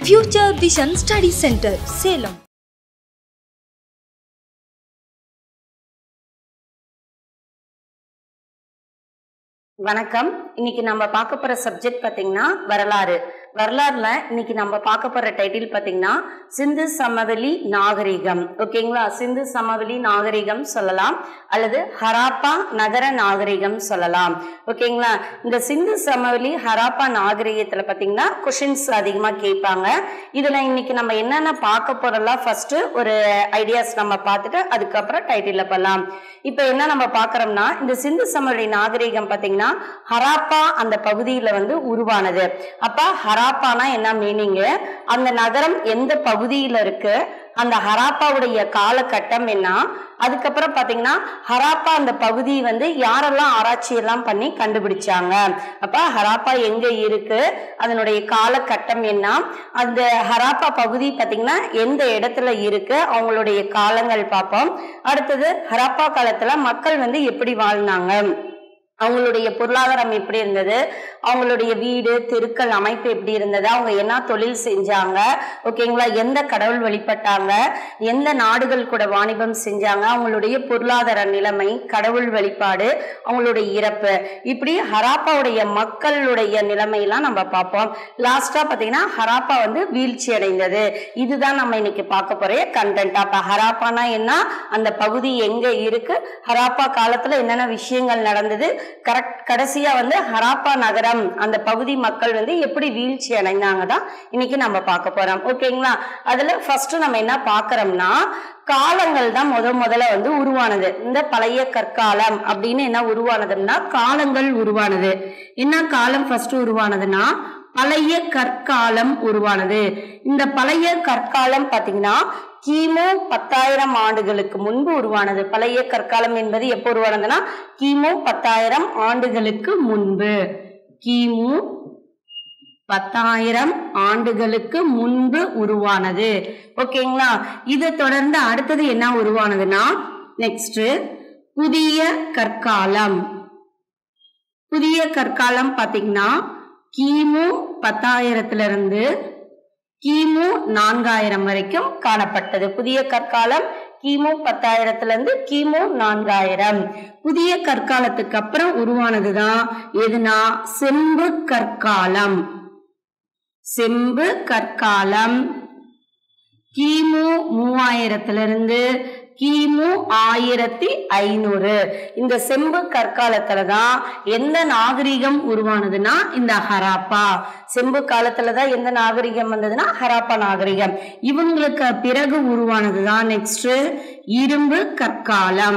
Future Vision Study Center, Salem. வணக்கம் இன்னைக்கு நம்ம பார்க்க போற சப்ஜெக்ட் பாத்தீங்கன்னா வரலாறு வரலாறுல இன்னைக்கு நம்ம பார்க்க போற டைட்டில் பாத்தீங்கன்னா சிந்து சமவெளி நாகரிகம் ஓகேங்களா சிந்து சமவெளி நாகரிகம் சொல்லலாம் அல்லது ஹராப்பா நகர நாகரிகம் சொல்லலாம் ஓகேங்களா இந்த சிந்து சமவெளி ஹராப்பா நாகரிகத்துல பாத்தீங்கன்னா கொஷின்ஸ் அதிகமா கேட்பாங்க இதுல இன்னைக்கு நம்ம என்னென்ன பார்க்க போறோம்லாம் ஃபர்ஸ்ட் ஒரு ஐடியாஸ் நம்ம பார்த்துட்டு அதுக்கப்புறம் டைட்டில் போடலாம் இப்போ என்ன நம்ம பார்க்கறோம்னா இந்த சிந்து சமவெளி நாகரிகம் பாத்தீங்கன்னா ஹராப்பா அந்த பகுதியில வந்து உருவானது அப்ப ஹராப்பானா என்ன மீனிங்கு அந்த நகரம் எந்த பகுதியில இருக்கு அந்த ஹராப்பாவுடைய காலகட்டம் என்ன அதுக்கப்புறம் பாத்தீங்கன்னா ஹராப்பா அந்த பகுதி வந்து யாரெல்லாம் ஆராய்ச்சி எல்லாம் பண்ணி கண்டுபிடிச்சாங்க அப்ப ஹராப்பா எங்க இருக்கு அதனுடைய காலகட்டம் என்ன அந்த ஹராப்பா பகுதி பாத்தீங்கன்னா எந்த இடத்துல இருக்கு அவங்களுடைய காலங்கள் பார்ப்போம் அடுத்தது ஹராப்பா காலத்துல மக்கள் வந்து எப்படி வாழ்ந்தாங்க அவங்களுடைய பொருளாதாரம் எப்படி இருந்தது அவங்களுடைய வீடு தெருக்கள் அமைப்பு எப்படி இருந்தது அவங்க என்ன தொழில் செஞ்சாங்க ஓகேங்களா எந்த கடவுள் வழிபட்டாங்க எந்த நாடுகள் கூட வாணிபம் செஞ்சாங்க அவங்களுடைய பொருளாதார நிலைமை கடவுள் வழிபாடு அவங்களுடைய இறப்பு இப்படி ஹராப்பாவுடைய மக்களுடைய நிலைமையெல்லாம் நம்ம பார்ப்போம் லாஸ்டா பாத்தீங்கன்னா ஹராப்பா வந்து வீழ்ச்சி அடைந்தது இதுதான் நம்ம இன்னைக்கு பார்க்க போற கண்டென்ட் அப்ப ஹராப்பானா என்ன அந்த பகுதி எங்க இருக்கு ஹராப்பா காலத்துல என்னென்ன விஷயங்கள் நடந்தது கரெக்ட் கடைசியா வந்து ஹராப்பா நகரம் அந்த பகுதி மக்கள் வந்து எப்படி வீழ்ச்சி அடைந்தாங்க தான் இன்னைக்கு நம்ம பார்க்க போறோம் ஓகேங்களா அதுல ஃபர்ஸ்ட் நம்ம என்ன பார்க்கறோம்னா காலங்கள் தான் முத முதல்ல வந்து உருவானது இந்த பழைய கற்காலம் அப்படின்னு என்ன உருவானதுன்னா காலங்கள் உருவானது என்ன காலம் ஃபர்ஸ்ட் உருவானதுன்னா பழைய கற்காலம் உருவானது இந்த பழைய கற்காலம் பாத்தீங்கன்னா கிமு பத்தாயிரம் ஆண்டுகளுக்கு முன்பு உருவானது பழைய கற்காலம் என்பது எப்போ உருவானதுன்னா கிமு பத்தாயிரம் ஆண்டுகளுக்கு முன்பு கிமு பத்தாயிரம் ஆண்டுகளுக்கு முன்பு உருவானது ஓகேங்களா இது தொடர்ந்து அடுத்தது என்ன உருவானதுன்னா நெக்ஸ்ட் புதிய கற்காலம் புதிய கற்காலம் பாத்தீங்கன்னா கிமு பத்தாயிரத்துல இருந்து கிமு நான்காயிரம் வரைக்கும் காணப்பட்டது புதிய கற்காலம் கிமு பத்தாயிரத்துல இருந்து கிமு நான்காயிரம் புதிய கற்காலத்துக்கு அப்புறம் உருவானதுதான் எதுனா செம்பு கற்காலம் செம்பு கற்காலம் கிமு மூவாயிரத்துல இருந்து கிமு ஆயிரத்தி ஐநூறு இந்த செம்பு கற்காலத்துல தான் எந்த நாகரிகம் உருவானதுன்னா இந்த ஹராப்பா செம்பு காலத்துல தான் எந்த நாகரிகம் வந்ததுன்னா ஹராப்பா நாகரிகம் இவங்களுக்கு பிறகு உருவானதுதான் நெக்ஸ்ட் இரும்பு கற்காலம்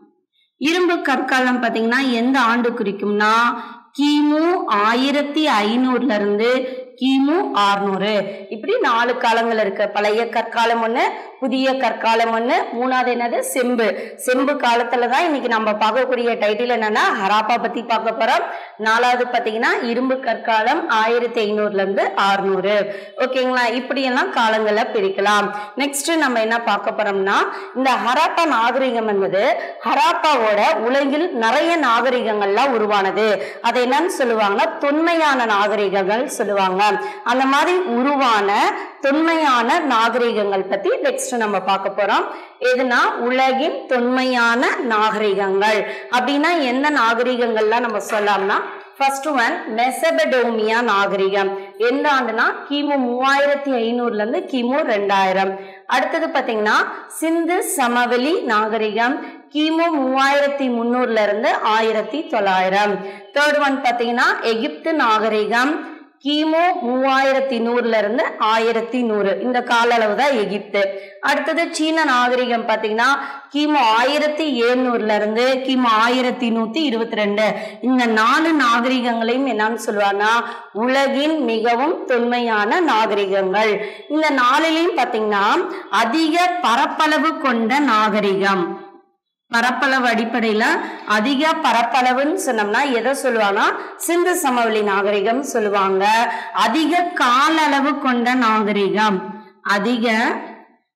இரும்பு கற்காலம் பாத்தீங்கன்னா எந்த ஆண்டு குறிக்கும்னா கிமு ஆயிரத்தி ஐநூறுல இருந்து கிமு ஆறுநூறு இப்படி நாலு காலங்கள் இருக்கு பழைய கற்காலம் ஒண்ணு புதிய கற்காலம் ஒண்ணு மூணாவது என்னது செம்பு செம்பு காலத்துல தான் இன்னைக்கு நம்ம பார்க்கக்கூடிய டைட்டில் என்னன்னா ஹராப்பா பத்தி பார்க்க போறோம் நாலாவது பாத்தீங்கன்னா இரும்பு கற்காலம் ஆயிரத்தி ஐநூறுல இருந்து ஆறுநூறு ஓகேங்களா இப்படி எல்லாம் காலங்களை பிரிக்கலாம் நெக்ஸ்ட் நம்ம என்ன பார்க்க போறோம்னா இந்த ஹராப்பா நாகரிகம் என்பது ஹராப்பாவோட உலகில் நிறைய நாகரிகங்கள்லாம் உருவானது அதை என்னன்னு சொல்லுவாங்கன்னா தொன்மையான நாகரிகங்கள் சொல்லுவாங்க அந்த மாதிரி உருவான தொன்மையான நாகரிகங்கள் பத்தி நெக்ஸ்ட் நம்ம பார்க்க போறோம் எதுனா உலகின் தொன்மையான நாகரிகங்கள் அப்படின்னா எந்த நாகரிகங்கள்லாம் நம்ம சொல்லலாம்னா ஃபர்ஸ்ட் ஒன் மெசபடோமியா நாகரிகம் எந்த ஆண்டுனா கிமு மூவாயிரத்தி ஐநூறுல இருந்து கிமு ரெண்டாயிரம் அடுத்தது பாத்தீங்கன்னா சிந்து சமவெளி நாகரிகம் கிமு மூவாயிரத்தி முன்னூறுல இருந்து ஆயிரத்தி தொள்ளாயிரம் தேர்ட் ஒன் பாத்தீங்கன்னா எகிப்து நாகரிகம் கிமு மூவாயிரத்தி நூறுல இருந்து ஆயிரத்தி நூறு இந்த கால அளவு தான் எகிப்து அடுத்தது சீன நாகரிகம் பாத்தீங்கன்னா கிமு ஆயிரத்தி எழுநூறுல இருந்து கிமு ஆயிரத்தி நூத்தி இருபத்தி ரெண்டு இந்த நாலு நாகரிகங்களையும் என்னன்னு சொல்லுவாங்கன்னா உலகின் மிகவும் தொன்மையான நாகரிகங்கள் இந்த நாளிலையும் பாத்தீங்கன்னா அதிக பரப்பளவு கொண்ட நாகரிகம் பரப்பளவு அடிப்படையில அதிக பரப்பளவுன்னு சொன்னோம்னா எதை சொல்லுவாங்கன்னா சிந்து சமவெளி நாகரிகம் சொல்லுவாங்க அதிக கால அளவு கொண்ட நாகரிகம் அதிக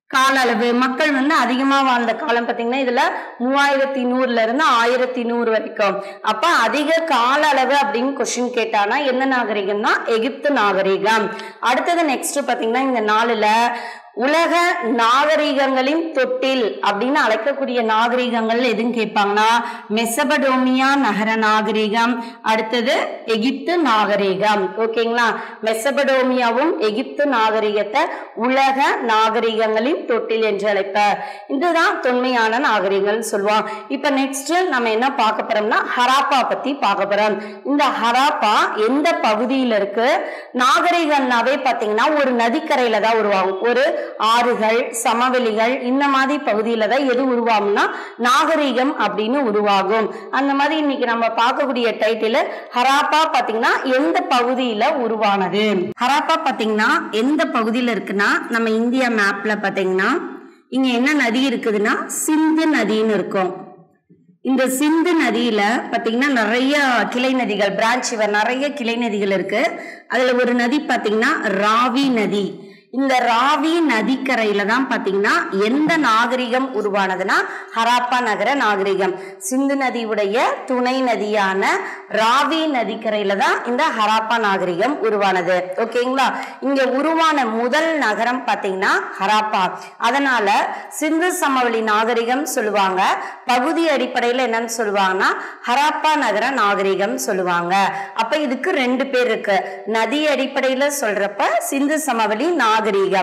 கால அளவு மக்கள் வந்து அதிகமா வாழ்ந்த காலம் பாத்தீங்கன்னா இதுல மூவாயிரத்தி நூறுல இருந்து ஆயிரத்தி நூறு வரைக்கும் அப்ப அதிக கால அளவு அப்படின்னு கொஸ்டின் கேட்டானா என்ன நாகரிகம்னா எகிப்து நாகரிகம் அடுத்தது நெக்ஸ்ட் பாத்தீங்கன்னா இந்த நாளுல உலக நாகரிகங்களின் தொட்டில் அப்படின்னு அழைக்கக்கூடிய நாகரிகங்கள் எதுன்னு கேட்பாங்கன்னா மெசபடோமியா நகர நாகரிகம் அடுத்தது எகிப்து நாகரிகம் ஓகேங்களா மெசபடோமியாவும் எகிப்து நாகரிகத்தை உலக நாகரிகங்களின் தொட்டில் என்று அழைப்பார் இதுதான் தொன்மையான நாகரிகங்கள் சொல்லுவோம் இப்ப நெக்ஸ்ட் நம்ம என்ன பார்க்க போறோம்னா ஹராப்பா பத்தி பார்க்க போறோம் இந்த ஹராப்பா எந்த பகுதியில இருக்கு நாகரிகம்னாவே பாத்தீங்கன்னா ஒரு நதிக்கரையில தான் உருவாகும் ஒரு ஆறுகள் சமவெளிகள் இந்த மாதிரி பகுதியில தான் எது உருவாகும்னா நாகரிகம் அப்படின்னு உருவாகும் அந்த மாதிரி இன்னைக்கு நம்ம பார்க்கக்கூடிய டைட்டில் ஹராப்பா பாத்தீங்கன்னா எந்த பகுதியில உருவானது ஹராப்பா பாத்தீங்கன்னா எந்த பகுதியில இருக்குன்னா நம்ம இந்தியா மேப்ல பாத்தீங்கன்னா இங்க என்ன நதி இருக்குதுன்னா சிந்து நதின்னு இருக்கும் இந்த சிந்து நதியில பாத்தீங்கன்னா நிறைய கிளை நதிகள் பிரான்ச் நிறைய கிளை நதிகள் இருக்கு அதுல ஒரு நதி பாத்தீங்கன்னா ராவி நதி இந்த ராவி நதிக்கரையில தான் பாத்தீங்கன்னா எந்த நாகரிகம் உருவானதுன்னா ஹராப்பா நகர நாகரிகம் சிந்து நதியுடைய துணை நதியான ராவி நதிக்கரையில தான் இந்த ஹராப்பா நாகரிகம் உருவானது ஓகேங்களா இங்க உருவான முதல் நகரம் பாத்தீங்கன்னா ஹராப்பா அதனால சிந்து சமவெளி நாகரிகம் சொல்லுவாங்க பகுதி அடிப்படையில் என்னன்னு சொல்லுவாங்கன்னா ஹராப்பா நகர நாகரிகம் சொல்லுவாங்க அப்ப இதுக்கு ரெண்டு பேர் இருக்கு நதி அடிப்படையில சொல்றப்ப சிந்து சமவெளி நாகரிகம்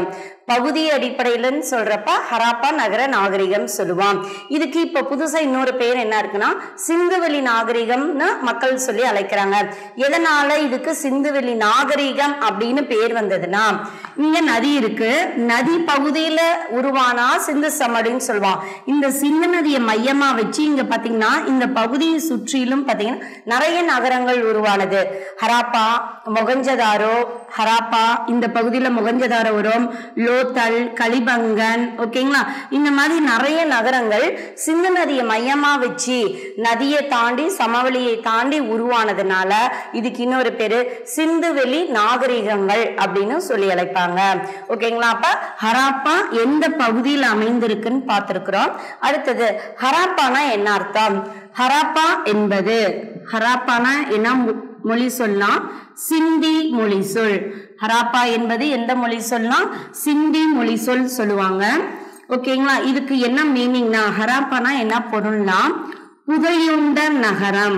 பகுதி அடிப்படையிலன்னு சொல்றப்ப ஹராப்பா நகர நாகரிகம் சொல்லுவான் இதுக்கு இப்ப புதுசா இன்னொரு பேர் என்ன இருக்குன்னா சிந்துவெளி நாகரிகம்னு மக்கள் சொல்லி அழைக்கிறாங்க எதனால இதுக்கு சிந்துவெளி நாகரிகம் அப்படின்னு பேர் வந்ததுன்னா இங்க நதி இருக்கு நதி பகுதியில உருவானா சிந்து சமடின்னு சொல்லுவான் இந்த சிந்து நதியை மையமா வச்சு இங்க பாத்தீங்கன்னா இந்த பகுதியை சுற்றிலும் பாத்தீங்கன்னா நிறைய நகரங்கள் உருவானது ஹராப்பா மொகஞ்சதாரோ ஹராப்பா இந்த பகுதியில மொகஞ்சதாரோ வரும் லோத்தல் கலிபங்கன் ஓகேங்களா இந்த மாதிரி நிறைய நகரங்கள் சிந்து நதியை மையமா வச்சு நதியை தாண்டி சமவெளியை தாண்டி உருவானதுனால இதுக்கு இன்னொரு பேரு சிந்துவெளி நாகரிகங்கள் அப்படின்னு சொல்லி அழைப்பாங்க ஓகேங்களா அப்ப ஹராப்பா எந்த பகுதியில் அமைந்திருக்குன்னு பார்த்திருக்கிறோம் அடுத்தது ஹராப்பானா என்ன அர்த்தம் ஹராப்பா என்பது ஹராப்பானா என்ன மொ- மொழி சொல்லலாம் சிந்தி மொழி சொல் ஹராப்பா என்பது எந்த மொழி சொல்லலாம் சிந்தி மொழி சொல் சொல்லுவாங்க ஓகேங்களா இதுக்கு என்ன மீனிங்னா ஹராப்பானா என்ன பொருள்னா புதையுண்ட நகரம்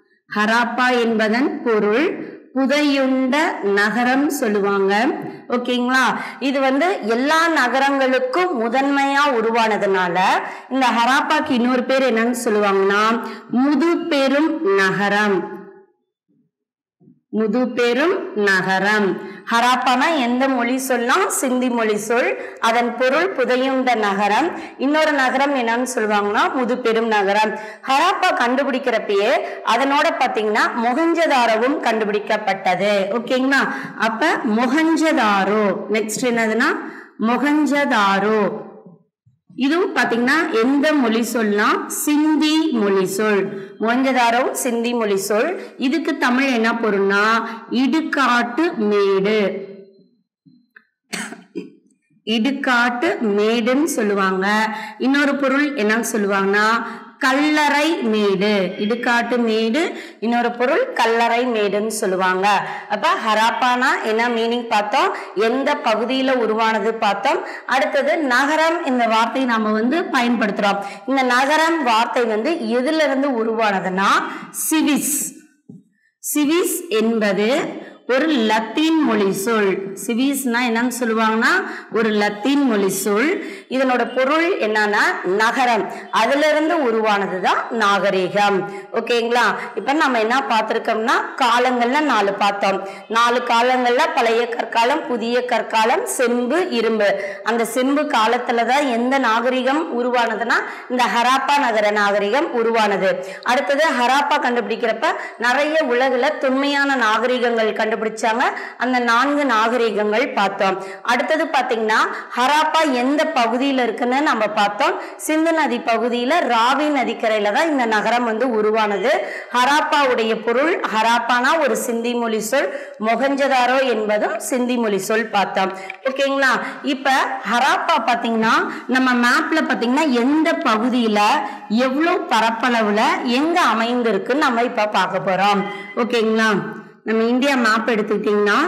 ஹராப்பா என்பதன் பொருள் புதையுண்ட நகரம் சொல்லுவாங்க ஓகேங்களா இது வந்து எல்லா நகரங்களுக்கும் முதன்மையா உருவானதுனால இந்த ஹராப்பாக்கு இன்னொரு பேர் என்னன்னு சொல்லுவாங்கன்னா முது பெரும் நகரம் முது பெரும் நகரம் ஹராப்பானா எந்த மொழி சொல்லலாம் சிந்தி மொழி சொல் அதன் பொருள் புதையுண்ட நகரம் இன்னொரு நகரம் என்னன்னு சொல்லுவாங்கன்னா முது பெரும் நகரம் ஹராப்பா கண்டுபிடிக்கிறப்பயே அதனோட பாத்தீங்கன்னா மொகஞ்சதாரோவும் கண்டுபிடிக்கப்பட்டது ஓகேங்களா அப்ப மொகஞ்சதாரோ நெக்ஸ்ட் என்னதுன்னா மொகஞ்சதாரோ இதுவும் பாத்தீங்கன்னா எந்த மொழி சொல்லலாம் சிந்தி மொழி சொல் மொஞ்சதாரோ சிந்தி மொழி சொல் இதுக்கு தமிழ் என்ன பொருள்னா இடுகாட்டு மேடு இடுகாட்டு மேடுன்னு சொல்லுவாங்க இன்னொரு பொருள் என்னன்னு சொல்லுவாங்கன்னா கல்லறை மேடு இடுகாட்டு மேடு இன்னொரு பொருள் கல்லறை மேடுன்னு சொல்லுவாங்க அப்ப ஹராப்பானா என்ன மீனிங் பார்த்தோம் எந்த பகுதியில உருவானது பார்த்தோம் அடுத்தது நகரம் இந்த வார்த்தை நாம வந்து பயன்படுத்துறோம் இந்த நகரம் வார்த்தை வந்து எதுல இருந்து உருவானதுன்னா சிவிஸ் சிவிஸ் என்பது ஒரு லத்தீன் மொழி சொல் சிவிஸ்னா என்னன்னு சொல்லுவாங்கன்னா ஒரு லத்தீன் மொழி சொல் இதனோட பொருள் என்னன்னா நகரம் அதுல இருந்து உருவானதுதான் நாகரிகம் ஓகேங்களா இப்ப நம்ம என்ன பார்த்திருக்கோம்னா காலங்கள்ல நாலு பார்த்தோம் நாலு காலங்கள்ல பழைய கற்காலம் புதிய கற்காலம் செம்பு இரும்பு அந்த செம்பு காலத்துலதான் எந்த நாகரிகம் உருவானதுன்னா இந்த ஹராப்பா நகர நாகரிகம் உருவானது அடுத்தது ஹராப்பா கண்டுபிடிக்கிறப்ப நிறைய உலகுல தொன்மையான நாகரிகங்கள் கண்டுபிடி கண்டுபிடிச்சாங்க அந்த நான்கு நாகரிகங்கள் பார்த்தோம் அடுத்தது பாத்தீங்கன்னா ஹராப்பா எந்த பகுதியில இருக்குன்னு நம்ம பார்த்தோம் சிந்து நதி பகுதியில ராவி நதிக்கரையில தான் இந்த நகரம் வந்து உருவானது ஹராப்பாவுடைய பொருள் ஹராப்பானா ஒரு சிந்தி மொழி சொல் மொகஞ்சதாரோ என்பதும் சிந்தி மொழி சொல் பார்த்தோம் ஓகேங்களா இப்ப ஹராப்பா பாத்தீங்கன்னா நம்ம மேப்ல பாத்தீங்கன்னா எந்த பகுதியில எவ்வளவு பரப்பளவுல எங்க அமைந்திருக்குன்னு நம்ம இப்ப பார்க்க போறோம் ஓகேங்களா நம்ம இந்தியா மேப் எடுத்துக்கிட்டீங்கன்னா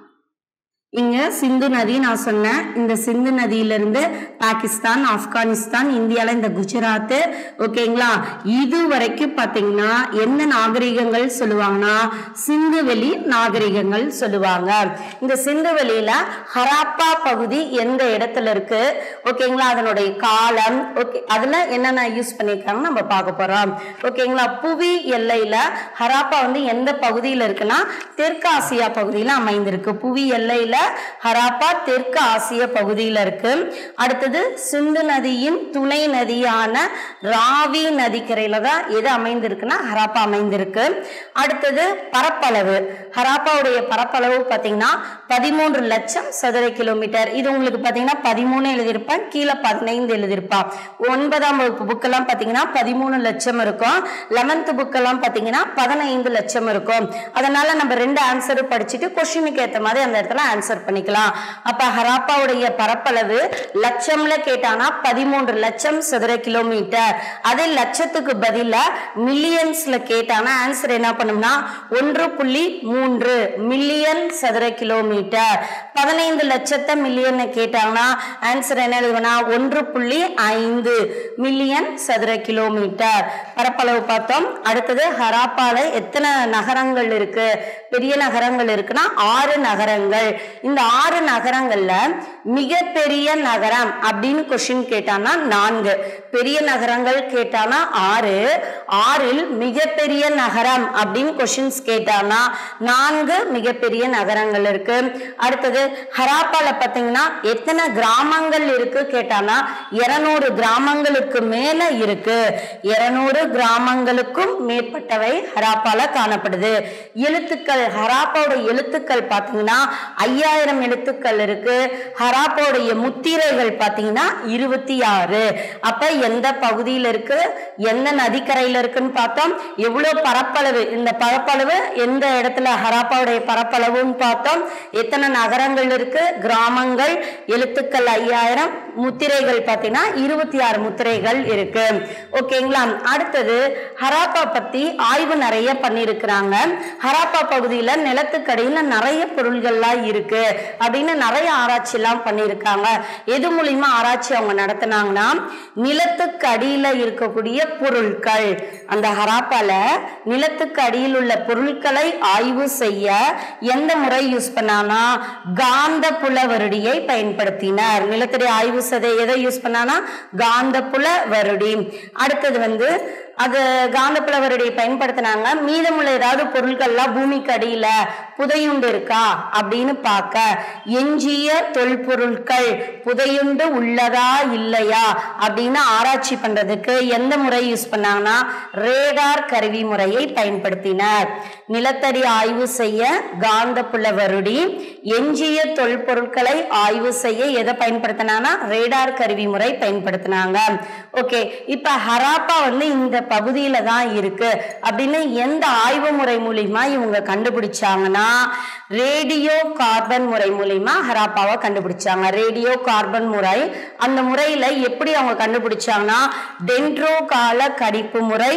இங்க சிந்து நதி நான் சொன்னேன் இந்த சிந்து நதியிலிருந்து பாகிஸ்தான் ஆப்கானிஸ்தான் இந்தியால இந்த குஜராத் ஓகேங்களா இது வரைக்கும் பாத்தீங்கன்னா என்ன நாகரிகங்கள் சொல்லுவாங்கன்னா சிந்துவெளி நாகரிகங்கள் சொல்லுவாங்க இந்த சிந்துவெளியில ஹராப்பா பகுதி எந்த இடத்துல இருக்கு ஓகேங்களா அதனுடைய காலம் ஓகே அதுல என்னென்ன யூஸ் பண்ணிருக்காங்க நம்ம பார்க்க போறோம் ஓகேங்களா புவி எல்லையில ஹராப்பா வந்து எந்த பகுதியில இருக்குன்னா தெற்கு ஆசியா பகுதியில அமைந்திருக்கு புவி எல்லையில ஹராப்பா தெற்கு ஆசிய பகுதியில இருக்கு அடுத்தது சிந்து நதியின் துணை நதியான ராவி நதிக்கரையில தான் எது அமைந்திருக்குன்னா ஹராப்பா அமைந்திருக்கு அடுத்தது பரப்பளவு ஹராப்பாவுடைய பரப்பளவு பாத்தீங்கன்னா பதிமூன்று லட்சம் சதுர கிலோமீட்டர் இது உங்களுக்கு பாத்தீங்கன்னா பதிமூணு எழுதியிருப்பேன் கீழே பதினைந்து எழுதியிருப்பான் ஒன்பதாம் வகுப்பு புக்கெல்லாம் பாத்தீங்கன்னா பதிமூணு லட்சம் இருக்கும் லெவன்த் புக்கெல்லாம் பாத்தீங்கன்னா பதினைந்து லட்சம் இருக்கும் அதனால நம்ம ரெண்டு ஆன்சர் படிச்சுட்டு கொஸ்டினுக்கு ஏத்த மாதிரி அந்த இடத்துல ஆன்சர் பண்ணிக்கலாம் அப்ப ஹராப்பாவுடைய பரப்பளவு லட்சம்ல கேட்டானா பதிமூன்று லட்சம் சதுர கிலோமீட்டர் அதே லட்சத்துக்கு பதிலா மில்லியன்ஸ்ல கேட்டானா ஆன்சர் என்ன பண்ணும்னா ஒன்று புள்ளி மூன்று மில்லியன் சதுர கிலோமீட்டர் பதினைந்து லட்சத்தை மில்லியன் கேட்டாங்கன்னா ஆன்சர் என்ன எழுதுவனா ஒன்று புள்ளி ஐந்து மில்லியன் சதுர கிலோமீட்டர் பரப்பளவு பார்த்தோம் அடுத்தது ஹராப்பால எத்தனை நகரங்கள் இருக்கு பெரிய நகரங்கள் இருக்குன்னா ஆறு நகரங்கள் இந்த ஆறு நகரங்கள்ல மிகப்பெரிய நகரம் அப்படின்னு கொஸ்டின் கேட்டானா நான்கு பெரிய நகரங்கள் கேட்டானா ஆறு ஆறில் மிகப்பெரிய நகரம் அப்படின்னு கொஸ்டின்ஸ் கேட்டானா நான்கு மிகப்பெரிய நகரங்கள் இருக்கு அடுத்தது ஹராப்பால பாத்தீங்கன்னா எத்தனை கிராமங்கள் இருக்கு கேட்டானா இருநூறு கிராமங்களுக்கு மேல இருக்கு இருநூறு கிராமங்களுக்கும் மேற்பட்டவை ஹராப்பால காணப்படுது எழுத்துக்கள் ஹராப்பாவோட எழுத்துக்கள் பாத்தீங்கன்னா ஐயாயிரம் எழுத்துக்கள் இருக்கு ஹராப்பாவுடைய முத்திரைகள் பாத்தீங்கன்னா இருபத்தி ஆறு அப்ப எந்த பகுதியில இருக்கு எந்த நதிக்கரையில இருக்குன்னு பார்த்தோம் எவ்வளவு பரப்பளவு இந்த பரப்பளவு எந்த இடத்துல ஹராப்பாவுடைய பரப்பளவுன்னு பார்த்தோம் எத்தனை நகரங்கள் இருக்கு கிராமங்கள் எழுத்துக்கள் ஐயாயிரம் முத்திரைகள் பார்த்தீங்கன்னா இருபத்தி ஆறு முத்திரைகள் இருக்கு ஓகேங்களா அடுத்தது ஹராப்பா பத்தி ஆய்வு நிறைய பண்ணியிருக்கிறாங்க ஹராப்பா பகுதியில நிலத்துக்கடியில நிறைய பொருள்கள்லாம் இருக்கு அப்படின்னு நிறைய ஆராய்ச்சி எல்லாம் பண்ணியிருக்காங்க எது மூலியமா ஆராய்ச்சி அவங்க நடத்தினாங்கன்னா நிலத்துக்கு அடியில இருக்கக்கூடிய பொருட்கள் அந்த ஹராப்பால நிலத்துக்கு அடியில் உள்ள பொருட்களை ஆய்வு செய்ய எந்த முறை யூஸ் பண்ணானா காந்த புல வருடியை பயன்படுத்தினார் நிலத்தடி ஆய்வு செய்த எதை யூஸ் பண்ணானா காந்த புல வருடி அடுத்தது வந்து அது காந்தப்புல வருடியை பயன்படுத்தினாங்க மீதமுள்ள ஏதாவது பொருட்கள்லாம் பூமிக்கு அடியில புதையுண்டு இருக்கா அப்படின்னு பார்க்க எஞ்சிய தொல்பொருட்கள் புதையுண்டு உள்ளதா இல்லையா அப்படின்னு ஆராய்ச்சி பண்றதுக்கு எந்த முறை யூஸ் பண்ணாங்கன்னா ரேடார் கருவி முறையை பயன்படுத்தினர் நிலத்தடி ஆய்வு செய்ய காந்தப்புல வருடி எஞ்சிய தொல்பொருட்களை ஆய்வு செய்ய எதை பயன்படுத்தினாங்கன்னா ரேடார் கருவி முறை பயன்படுத்தினாங்க ஓகே இப்ப ஹராப்பா வந்து இந்த பகுதியில தான் இருக்கு அப்படின்னு எந்த ஆய்வு முறை மூலியமா இவங்க கண்டுபிடிச்சாங்கன்னா ரேடியோ கார்பன் முறை மூலியமா ஹராப்பாவை கண்டுபிடிச்சாங்க ரேடியோ கார்பன் முறை அந்த முறையில எப்படி அவங்க கண்டுபிடிச்சாங்கன்னா டென்ட்ரோ கால கடிப்பு முறை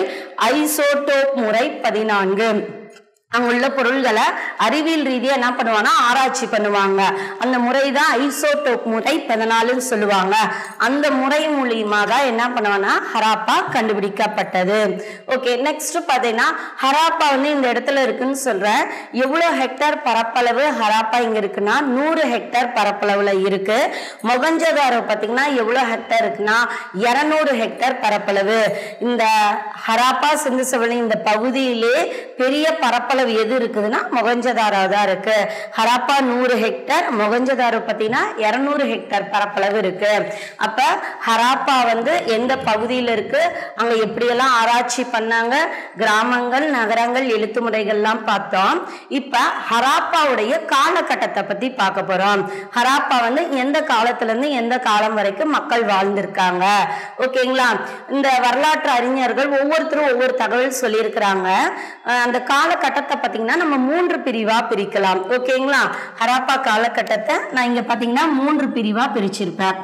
ஐசோடோப் முறை பதினான்கு அங்க உள்ள பொருள்களை அறிவியல் ரீதியா என்ன பண்ணுவாங்கன்னா ஆராய்ச்சி பண்ணுவாங்க அந்த முறை தான் ஐசோடோப் முறை பதினாலுன்னு சொல்லுவாங்க அந்த முறை மூலியமா தான் என்ன பண்ணுவாங்கன்னா ஹராப்பா கண்டுபிடிக்கப்பட்டது ஓகே நெக்ஸ்ட் பாத்தீங்கன்னா ஹராப்பா வந்து இந்த இடத்துல இருக்குன்னு சொல்றேன் எவ்வளவு ஹெக்டேர் பரப்பளவு ஹராப்பா இங்க இருக்குன்னா நூறு ஹெக்டேர் பரப்பளவுல இருக்கு மொகஞ்சதாரோ பாத்தீங்கன்னா எவ்வளவு ஹெக்டேர் இருக்குன்னா இருநூறு ஹெக்டேர் பரப்பளவு இந்த ஹராப்பா சிந்து சவளி இந்த பகுதியிலே பெரிய பரப்பளவு பரப்பளவு எது இருக்குதுன்னா மொகஞ்சதாரோ தான் இருக்கு ஹராப்பா நூறு ஹெக்டர் மொகஞ்சதாரோ பார்த்தீங்கன்னா இரநூறு ஹெக்டர் பரப்பளவு இருக்கு அப்ப ஹராப்பா வந்து எந்த பகுதியில் இருக்கு அங்க எப்படியெல்லாம் ஆராய்ச்சி பண்ணாங்க கிராமங்கள் நகரங்கள் எழுத்து முறைகள்லாம் பார்த்தோம் இப்ப ஹராப்பாவுடைய காலகட்டத்தை பத்தி பார்க்க போறோம் ஹராப்பா வந்து எந்த காலத்துல இருந்து எந்த காலம் வரைக்கும் மக்கள் வாழ்ந்திருக்காங்க ஓகேங்களா இந்த வரலாற்று அறிஞர்கள் ஒவ்வொருத்தரும் ஒவ்வொரு தகவல் சொல்லியிருக்கிறாங்க அஹ் அந்த காலகட்டத்தை பார்த்தீங்கன்னா நம்ம மூன்று பிரிவா பிரிக்கலாம் ஓகேங்களா ஹராப்பா காலகட்டத்தை நான் இங்க பார்த்தீங்கன்னா மூன்று பிரிவா பிரிச்சிருப்பேன்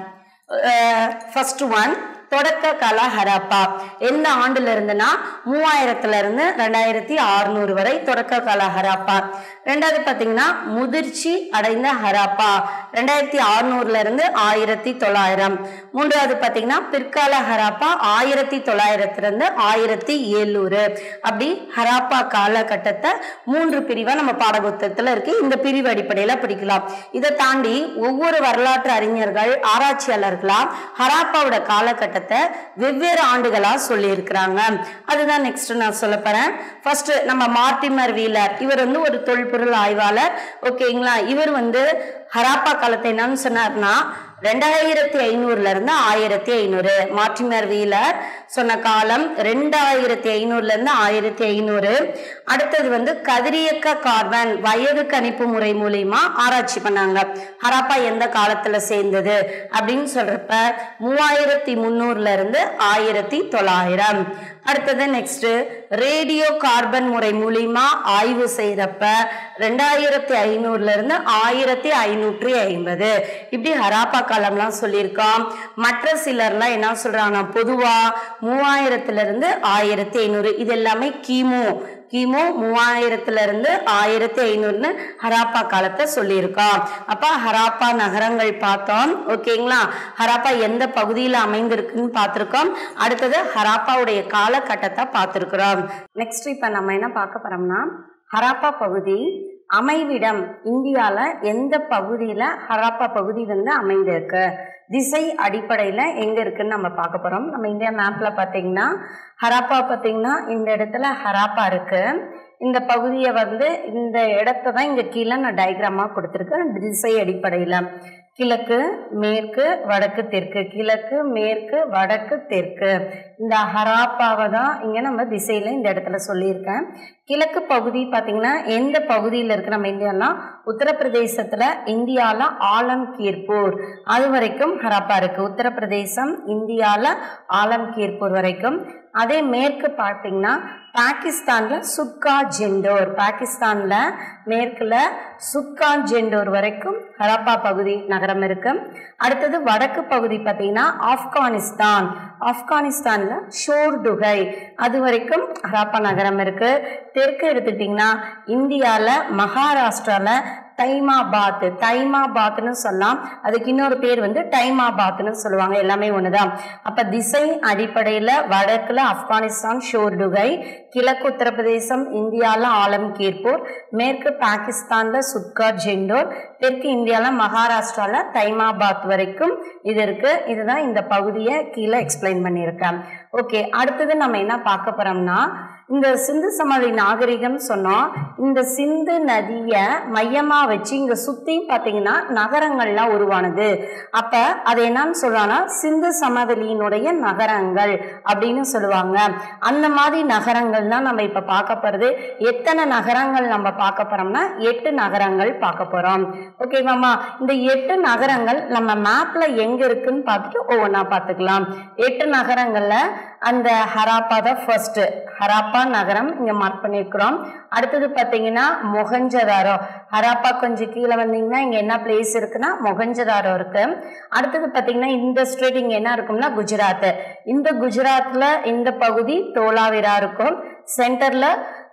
ஃபர்ஸ்ட் ஒன் தொடக்க கால ஹராப்பா எந்த ஆண்டுல இருந்துன்னா மூவாயிரத்துல இருந்து ரெண்டாயிரத்தி அறுநூறு வரை தொடக்க கால ஹராப்பா ரெண்டாவது பாத்தீங்கன்னா முதிர்ச்சி அடைந்த ஹராப்பா ரெண்டாயிரத்தி அறுநூறுல இருந்து ஆயிரத்தி தொள்ளாயிரம் மூன்றாவது பாத்தீங்கன்னா பிற்கால ஹராப்பா ஆயிரத்தி தொள்ளாயிரத்துல இருந்து ஆயிரத்தி எழுநூறு அப்படி ஹராப்பா காலகட்டத்தை மூன்று பிரிவா நம்ம பாடப்புத்தகத்துல இருக்கு இந்த பிரிவு அடிப்படையில படிக்கலாம் இதை தாண்டி ஒவ்வொரு வரலாற்று அறிஞர்கள் ஆராய்ச்சியாளர்களா ஹராப்பாவோட காலகட்டத்தை வெவ்வேறு ஆண்டுகளா சொல்லி இருக்கிறாங்க அதுதான் நெக்ஸ்ட் நான் சொல்ல போறேன் ஃபர்ஸ்ட் நம்ம மார்டிமர் வீலர் இவர் வந்து ஒரு தொல்பொருள் ஆய்வாளர் ஓகேங்களா இவர் வந்து ஹராப்பா காலத்தை என்னன்னு சொன்னார்னா ரெண்டாயிரத்தி ஐநூறுல இருந்து ஆயிரத்தி ஐநூறு மார்டிமர் வீலர் சொன்ன காலம் ரெண்டாயிரத்தி ஐநூறுல இருந்து ஆயிரத்தி ஐநூறு அடுத்தது வந்து கதிரியக்க கார்பன் வயது கணிப்பு முறை மூலியமா ஆராய்ச்சி பண்ணாங்க ஹராப்பா எந்த காலத்துல சேர்ந்தது அப்படின்னு சொல்றப்ப மூவாயிரத்தி முந்நூறுல இருந்து ஆயிரத்தி தொள்ளாயிரம் அடுத்தது நெக்ஸ்ட் ரேடியோ கார்பன் முறை மூலியமா ஆய்வு செய்யறப்ப ரெண்டாயிரத்தி ஐநூறுல இருந்து ஆயிரத்தி ஐநூற்றி ஐம்பது இப்படி ஹராப்பா காலம்லாம் சொல்லியிருக்கோம் மற்ற சிலர்லாம் என்ன சொல்றாங்கன்னா பொதுவா மூவாயிரத்துல இருந்து ஆயிரத்தி ஐநூறு இது எல்லாமே கிமு கிமு மூவாயிரத்துல இருந்து ஆயிரத்தி ஐநூறுன்னு ஹராப்பா காலத்தை சொல்லியிருக்கோம் அப்ப ஹராப்பா நகரங்கள் பார்த்தோம் ஓகேங்களா ஹராப்பா எந்த பகுதியில் அமைந்திருக்குன்னு பார்த்துருக்கோம் அடுத்தது ஹராப்பாவுடைய காலகட்டத்தை பார்த்துருக்குறோம் நெக்ஸ்ட் இப்ப நம்ம என்ன பார்க்க போறோம்னா ஹராப்பா பகுதி அமைவிடம் இந்தியால எந்த பகுதியில ஹராப்பா பகுதி வந்து அமைந்திருக்கு திசை அடிப்படையில எங்க இருக்குன்னு நம்ம பார்க்க போறோம் நம்ம இந்தியா மேப்ல பாத்தீங்கன்னா ஹராப்பா பாத்தீங்கன்னா இந்த இடத்துல ஹராப்பா இருக்கு இந்த பகுதியை வந்து இந்த இடத்த தான் இங்க கீழே நான் டயக்ராமா கொடுத்துருக்கேன் திசை அடிப்படையில கிழக்கு மேற்கு வடக்கு தெற்கு கிழக்கு மேற்கு வடக்கு தெற்கு இந்த ஹராப்பாவை தான் இங்க நம்ம திசையில இந்த இடத்துல சொல்லியிருக்கேன் கிழக்கு பகுதி பார்த்தீங்கன்னா எந்த பகுதியில் இருக்கு நம்ம இந்தியானா உத்தரப்பிரதேசத்துல இந்தியால ஆலம்கீர்பூர் அது வரைக்கும் ஹராப்பா இருக்கு உத்தரப்பிரதேசம் இந்தியால ஆலம்கீர்பூர் வரைக்கும் அதே மேற்கு பார்த்தீங்கன்னா பாகிஸ்தான்ல சுக்கா ஜெண்டோர் பாகிஸ்தான்ல மேற்குல சுக்கா ஜெண்டோர் வரைக்கும் ஹரப்பா பகுதி நகரம் இருக்கு அடுத்தது வடக்கு பகுதி பார்த்தீங்கன்னா ஆப்கானிஸ்தான் ஆப்கானிஸ்தான்ல ஷோர் டுகை அது வரைக்கும் ஹராப்பா நகரம் இருக்கு தெற்கு எடுத்துட்டிங்கன்னா இந்தியால மகாராஷ்டிரால தைமாபாத் தைமாபாத்னு சொல்லலாம் அதுக்கு இன்னொரு பேர் வந்து டைமாபாத்னு சொல்லுவாங்க எல்லாமே ஒண்ணுதான் அப்ப திசை அடிப்படையில வடக்குல ஆப்கானிஸ்தான் ஷோர்டுகை கிழக்கு உத்தரப்பிரதேசம் இந்தியால ஆலம்கீர்பூர் மேற்கு பாகிஸ்தான்ல சுட்கா ஜெண்டோர் தெற்கு இந்தியால மகாராஷ்டிரால தைமாபாத் வரைக்கும் இது இருக்கு இதுதான் இந்த பகுதியை கீழே எக்ஸ்பிளைன் பண்ணியிருக்கேன் ஓகே அடுத்தது நம்ம என்ன பார்க்க போறோம்னா இந்த சிந்து சமவெளி நாகரிகம் சொன்னோம் இந்த சிந்து நதியை மையமா வச்சு இங்க சுத்தி பாத்தீங்கன்னா நகரங்கள்லாம் உருவானது அப்ப அது என்னன்னு சொல்றாங்கன்னா சிந்து சமவெளியினுடைய நகரங்கள் அப்படின்னு சொல்லுவாங்க அந்த மாதிரி நகரங்கள் தான் நம்ம இப்ப பார்க்க போறது எத்தனை நகரங்கள் நம்ம பார்க்க போறோம்னா எட்டு நகரங்கள் பார்க்க போறோம் ஓகேவாமா இந்த எட்டு நகரங்கள் நம்ம மேப்ல எங்க இருக்குன்னு பார்த்துட்டு ஒவ்வொன்றா பார்த்துக்கலாம் எட்டு நகரங்கள்ல அந்த ஹராப்பா தான் ஃபர்ஸ்ட் ஹராப்பா நகரம் இங்க மார்க் பண்ணியிருக்கிறோம் அடுத்தது பார்த்தீங்கன்னா மொகஞ்சதாரோ ஹராப்பா கொஞ்சம் கீழே வந்தீங்கன்னா இங்க என்ன பிளேஸ் இருக்குன்னா மொகஞ்சதாரோ இருக்கு அடுத்தது பார்த்தீங்கன்னா இந்த ஸ்டேட் இங்க என்ன இருக்கும்னா குஜராத் இந்த குஜராத்ல இந்த பகுதி தோலாவிரா இருக்கும் சென்டர்ல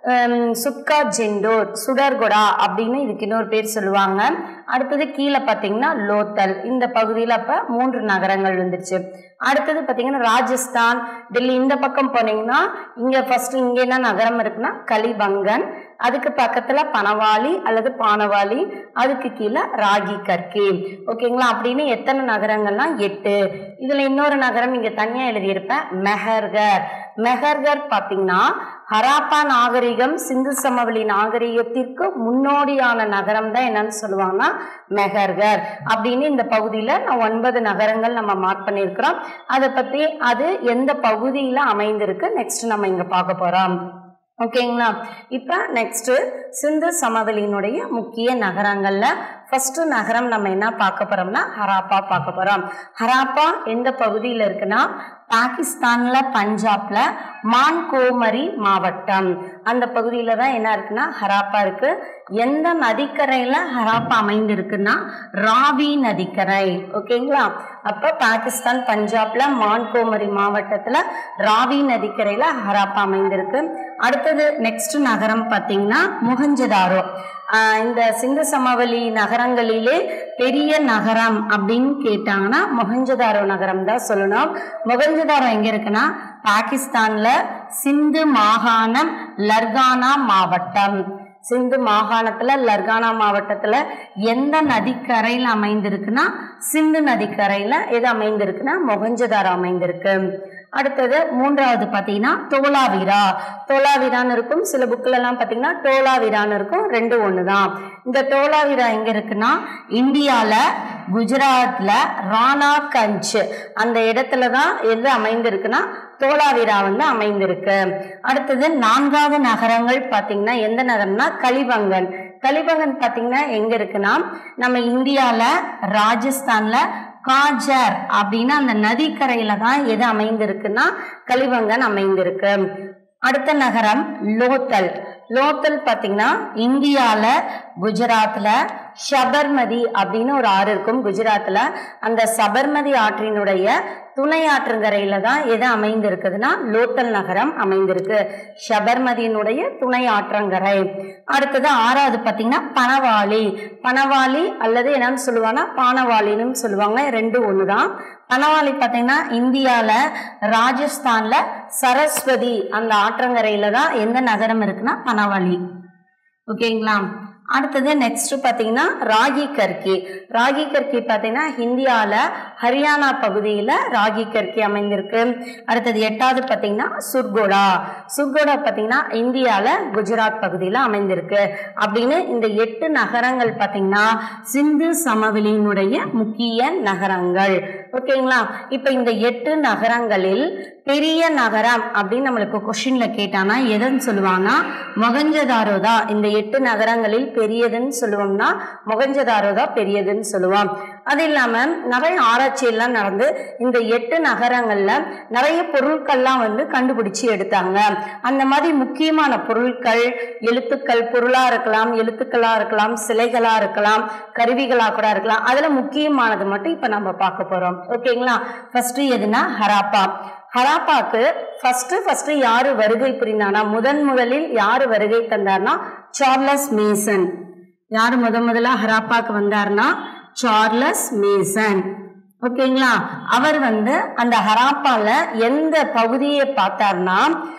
சுட்கா ஜெண்டோர் சுடர்கொடா அப்படின்னு இதுக்கு இன்னொரு பேர் சொல்லுவாங்க அடுத்தது கீழே பார்த்தீங்கன்னா லோத்தல் இந்த பகுதியில் அப்போ மூன்று நகரங்கள் வந்துருச்சு அடுத்தது பார்த்தீங்கன்னா ராஜஸ்தான் டெல்லி இந்த பக்கம் போனீங்கன்னா இங்கே ஃபர்ஸ்ட் இங்கே என்ன நகரம் இருக்குன்னா கலிபங்கன் அதுக்கு பக்கத்துல பனவாளி அல்லது பானவாளி அதுக்கு கீழே ராகி கற்கி ஓகேங்களா அப்படின்னு எத்தனை நகரங்கள்னா எட்டு இதுல இன்னொரு நகரம் இங்க தனியா எழுதியிருப்பேன் மெஹர்கர் மெஹர்கர் பாத்தீங்கன்னா ஹராப்பா நாகரிகம் சிந்து சமவெளி நாகரிகத்திற்கு முன்னோடியான நகரம் தான் என்னன்னு சொல்லுவாங்கன்னா மெஹர்கர் அப்படின்னு இந்த பகுதியில நான் ஒன்பது நகரங்கள் நம்ம மார்க் பண்ணியிருக்கிறோம் அதை பத்தி அது எந்த பகுதியில அமைந்திருக்கு நெக்ஸ்ட் நம்ம இங்க பார்க்க போறோம் ஓகேங்களா இப்போ நெக்ஸ்ட் சிந்து சமவெளியினுடைய முக்கிய நகரங்கள்ல ஃபர்ஸ்ட் நகரம் நம்ம என்ன பார்க்க போறோம்னா ஹராப்பா பார்க்க போறோம் ஹராப்பா எந்த பகுதியில் இருக்குன்னா பாகிஸ்தான்ல பஞ்சாப்ல மான்கோமரி மாவட்டம் அந்த பகுதியில தான் என்ன இருக்குன்னா ஹராப்பா இருக்கு எந்த நதிக்கரையில ஹராப்பா அமைந்திருக்குன்னா ராவி நதிக்கரை ஓகேங்களா அப்ப பாகிஸ்தான் பஞ்சாப்ல மான்கோமரி மாவட்டத்துல ராவி நதிக்கரையில ஹராப்பா அமைந்திருக்கு அடுத்தது நெக்ஸ்ட் நகரம் பார்த்தீங்கன்னா முகஞ்சதாரோ ஆஹ் இந்த சிந்து சமவெளி நகரங்களிலே பெரிய நகரம் அப்படின்னு கேட்டாங்கன்னா மொஹஞ்சதாரோ நகரம் தான் சொல்லணும் மொஹஞ்சதாரோ எங்க இருக்குன்னா பாகிஸ்தான்ல சிந்து மாகாணம் லர்கானா மாவட்டம் சிந்து மாகாணத்துல லர்கானா மாவட்டத்துல எந்த நதிக்கரையில் அமைந்திருக்குன்னா சிந்து நதிக்கரையில எது அமைந்திருக்குன்னா மொகஞ்சதாரோ அமைந்திருக்கு அடுத்தது மூன்றாவது பார்த்தீங்கன்னா தோலாவிரா தோலாவிரான்னு இருக்கும் சில புக்கில் எல்லாம் பார்த்தீங்கன்னா டோலாவிரான்னு இருக்கும் ரெண்டு ஒன்று தான் இந்த டோலாவிரா எங்க இருக்குன்னா இந்தியால குஜராத்ல ராணாகஞ்ச் அந்த இடத்துல தான் எது அமைந்திருக்குன்னா தோலாவிரா வந்து அமைந்திருக்கு அடுத்தது நான்காவது நகரங்கள் பார்த்தீங்கன்னா எந்த நகரம்னா கலிபங்கன் கலிபங்கன் பார்த்தீங்கன்னா எங்க இருக்குன்னா நம்ம இந்தியால ராஜஸ்தான்ல காஜர் அப்படின்னு அந்த நதிக்கரையில தான் எது அமைந்திருக்குன்னா கலிபங்கன் அமைந்திருக்கு அடுத்த நகரம் லோத்தல் லோத்தல் பார்த்தீங்கன்னா இந்தியால குஜராத்ல சபர்மதி அப்படின்னு ஒரு ஆறு இருக்கும் குஜராத்ல அந்த சபர்மதி ஆற்றினுடைய துணை ஆற்றங்கரையில தான் எது அமைந்திருக்குதுன்னா லோத்தல் நகரம் அமைந்திருக்கு சபர்மதியினுடைய துணை ஆற்றங்கரை அடுத்தது ஆறாவது பார்த்தீங்கன்னா பனவாளி பனவாளி அல்லது என்னன்னு சொல்லுவாங்கன்னா பானவாளின்னு சொல்லுவாங்க ரெண்டு ஒன்று தான் பனவாளி பார்த்தீங்கன்னா இந்தியாவில் ராஜஸ்தான்ல சரஸ்வதி அந்த ஆற்றங்கரையில தான் எந்த நகரம் இருக்குன்னா பனவாளி ஓகேங்களா அடுத்தது நெக்ஸ்ட் பார்த்தீங்கன்னா ராகி கர்கி ராகி கர்கி பார்த்தீங்கன்னா இந்தியாவில் ஹரியானா பகுதியில் ராகி கர்கி அமைந்திருக்கு அடுத்தது எட்டாவது பார்த்தீங்கன்னா சுர்கோடா சுர்கோடா பார்த்தீங்கன்னா இந்தியாவில் குஜராத் பகுதியில் அமைந்திருக்கு அப்படின்னு இந்த எட்டு நகரங்கள் பார்த்தீங்கன்னா சிந்து சமவெளியினுடைய முக்கிய நகரங்கள் ஓகேங்களா இப்போ இந்த எட்டு நகரங்களில் பெரிய நகரம் அப்படின்னு நம்மளுக்கு கொஷின்ல கேட்டானா எதுன்னு சொல்லுவாங்கன்னா மொகஞ்சதாரோ தான் இந்த எட்டு நகரங்களில் பெரியதுன்னு சொல்லுவோம்னா மொகஞ்சதாரோ தான் பெரியதுன்னு சொல்லுவோம் அது இல்லாம நிறைய ஆராய்ச்சி எல்லாம் நடந்து இந்த எட்டு நகரங்கள்ல நிறைய பொருட்கள்லாம் வந்து கண்டுபிடிச்சு எடுத்தாங்க அந்த மாதிரி முக்கியமான பொருட்கள் எழுத்துக்கள் பொருளா இருக்கலாம் எழுத்துக்களா இருக்கலாம் சிலைகளா இருக்கலாம் கருவிகளா கூட இருக்கலாம் அதுல முக்கியமானது மட்டும் இப்ப நம்ம பார்க்க போறோம் ஓகேங்களா ஃபர்ஸ்ட் எதுனா ஹராப்பா ஹராப்பாக்கு ஃபர்ஸ்ட் ஃபர்ஸ்ட் யாரு வருகை புரிந்தானா முதன் முதலில் யாரு வருகை தந்தார்னா சார்லஸ் மேசன் யாரு முத முதல்ல ஹராப்பாக்கு வந்தார்னா சார்லஸ் மேசன் ஓகேங்களா அவர் வந்து அந்த ஹராப்பால எந்த பகுதியை பார்த்தார்னா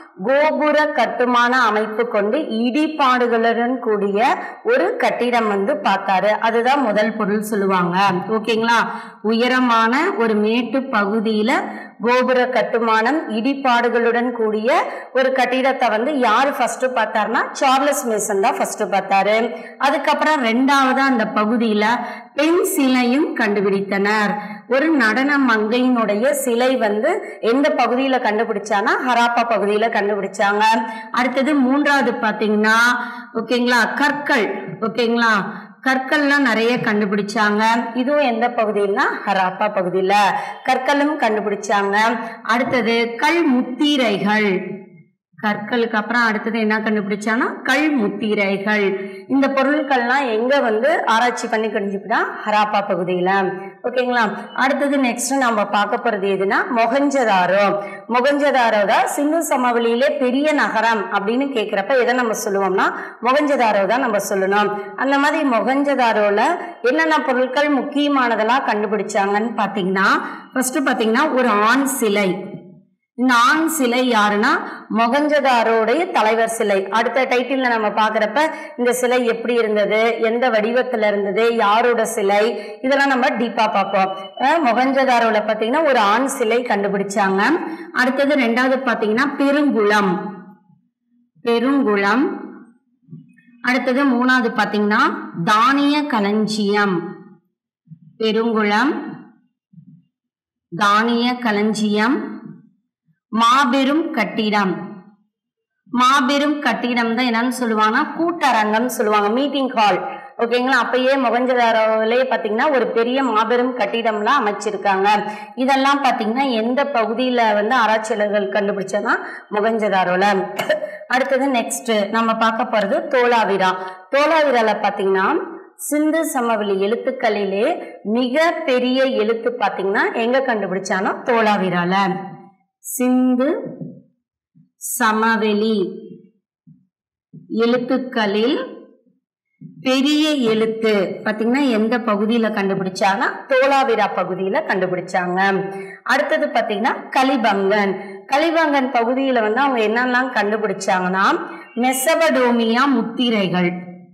கோபுர கட்டுமான அமைப்பு கொண்டு இடிபாடுகளுடன் கூடிய ஒரு கட்டிடம் வந்து பார்த்தாரு அதுதான் முதல் பொருள் சொல்லுவாங்க ஓகேங்களா உயரமான ஒரு மேட்டு பகுதியில கோபுர கட்டுமானம் இடிபாடுகளுடன் கூடிய ஒரு கட்டிடத்தை வந்து யாரு ஃபர்ஸ்ட் பார்த்தாருன்னா சார்லஸ் மேசன் தான் ஃபர்ஸ்ட் பார்த்தாரு அதுக்கப்புறம் ரெண்டாவதா அந்த பகுதியில பெண் சிலையும் கண்டுபிடித்தனர் ஒரு நடன மங்கையினுடைய சிலை வந்து எந்த பகுதியில கண்டுபிடிச்சானா ஹராப்பா பகுதியில கண்டுபிடிச்சாங்க அடுத்தது மூன்றாவது பாத்தீங்கன்னா ஓகேங்களா கற்கள் ஓகேங்களா கற்கள்லாம் நிறைய கண்டுபிடிச்சாங்க இதுவும் எந்த பகுதியில்னா ஹராப்பா பகுதியில கற்களும் கண்டுபிடிச்சாங்க அடுத்தது கல் முத்திரைகள் கற்களுக்கு அப்புறம் அடுத்தது என்ன கண்டுபிடிச்சாங்கன்னா கல் முத்திரைகள் இந்த பொருட்கள்லாம் எங்க வந்து ஆராய்ச்சி பண்ணி கண்டுபிடிச்சா ஹராப்பா பகுதியில ஓகேங்களா அடுத்தது நெக்ஸ்ட் நம்ம பார்க்க போறது எதுனா மொகஞ்சதாரோ மொகஞ்சதாரோ தான் சிந்து சமவெளியிலே பெரிய நகரம் அப்படின்னு கேட்கிறப்ப எதை நம்ம சொல்லுவோம்னா மொகஞ்சதாரோ தான் நம்ம சொல்லணும் அந்த மாதிரி மொகஞ்சதாரோல என்னென்ன பொருட்கள் முக்கியமானதெல்லாம் கண்டுபிடிச்சாங்கன்னு பார்த்தீங்கன்னா ஃபர்ஸ்ட் பார்த்தீங்கன்னா ஒரு ஆண் சிலை இந்த ஆண் சிலை யாருன்னா மொகஞ்சதாரோடைய தலைவர் சிலை அடுத்த டைட்டில்ல நம்ம பாக்குறப்ப இந்த சிலை எப்படி இருந்தது எந்த வடிவத்துல இருந்தது யாரோட சிலை இதெல்லாம் நம்ம டீப்பா பார்ப்போம் அஹ் மொகஞ்சதாரோல பாத்தீங்கன்னா ஒரு ஆண் சிலை கண்டுபிடிச்சாங்க அடுத்தது ரெண்டாவது பாத்தீங்கன்னா பெருங்குளம் பெருங்குளம் அடுத்தது மூணாவது பாத்தீங்கன்னா தானிய களஞ்சியம் பெருங்குளம் தானிய களஞ்சியம் மாபெரும் கட்டிடம் மாபெரும் கட்டிடம் தான் என்னன்னு சொல்லுவாங்கன்னா கூட்டரங்கம் சொல்லுவாங்க மீட்டிங் ஹால் ஓகேங்களா அப்பயே மொகஞ்சதாரோலே பாத்தீங்கன்னா ஒரு பெரிய மாபெரும் கட்டிடம்லாம் அமைச்சிருக்காங்க இதெல்லாம் பாத்தீங்கன்னா எந்த பகுதியில வந்து ஆராய்ச்சியாளர்கள் கண்டுபிடிச்சதா மொகஞ்சதாரோல அடுத்தது நெக்ஸ்ட் நம்ம பார்க்க போறது தோலாவிரா தோலாவிரால பாத்தீங்கன்னா சிந்து சமவெளி எழுத்துக்களிலே மிக பெரிய எழுத்து பாத்தீங்கன்னா எங்க கண்டுபிடிச்சானோ தோலாவிரால சிந்து சமவெளி எழுத்துக்களில் பெரிய எழுத்து பாத்தீங்கன்னா எந்த பகுதியில கண்டுபிடிச்சாங்க தோலாவிரா பகுதியில கண்டுபிடிச்சாங்க அடுத்தது பாத்தீங்கன்னா கலிபங்கன் கலிபங்கன் பகுதியில வந்து அவங்க என்னெல்லாம் கண்டுபிடிச்சாங்கன்னா மெசபடோமியா முத்திரைகள்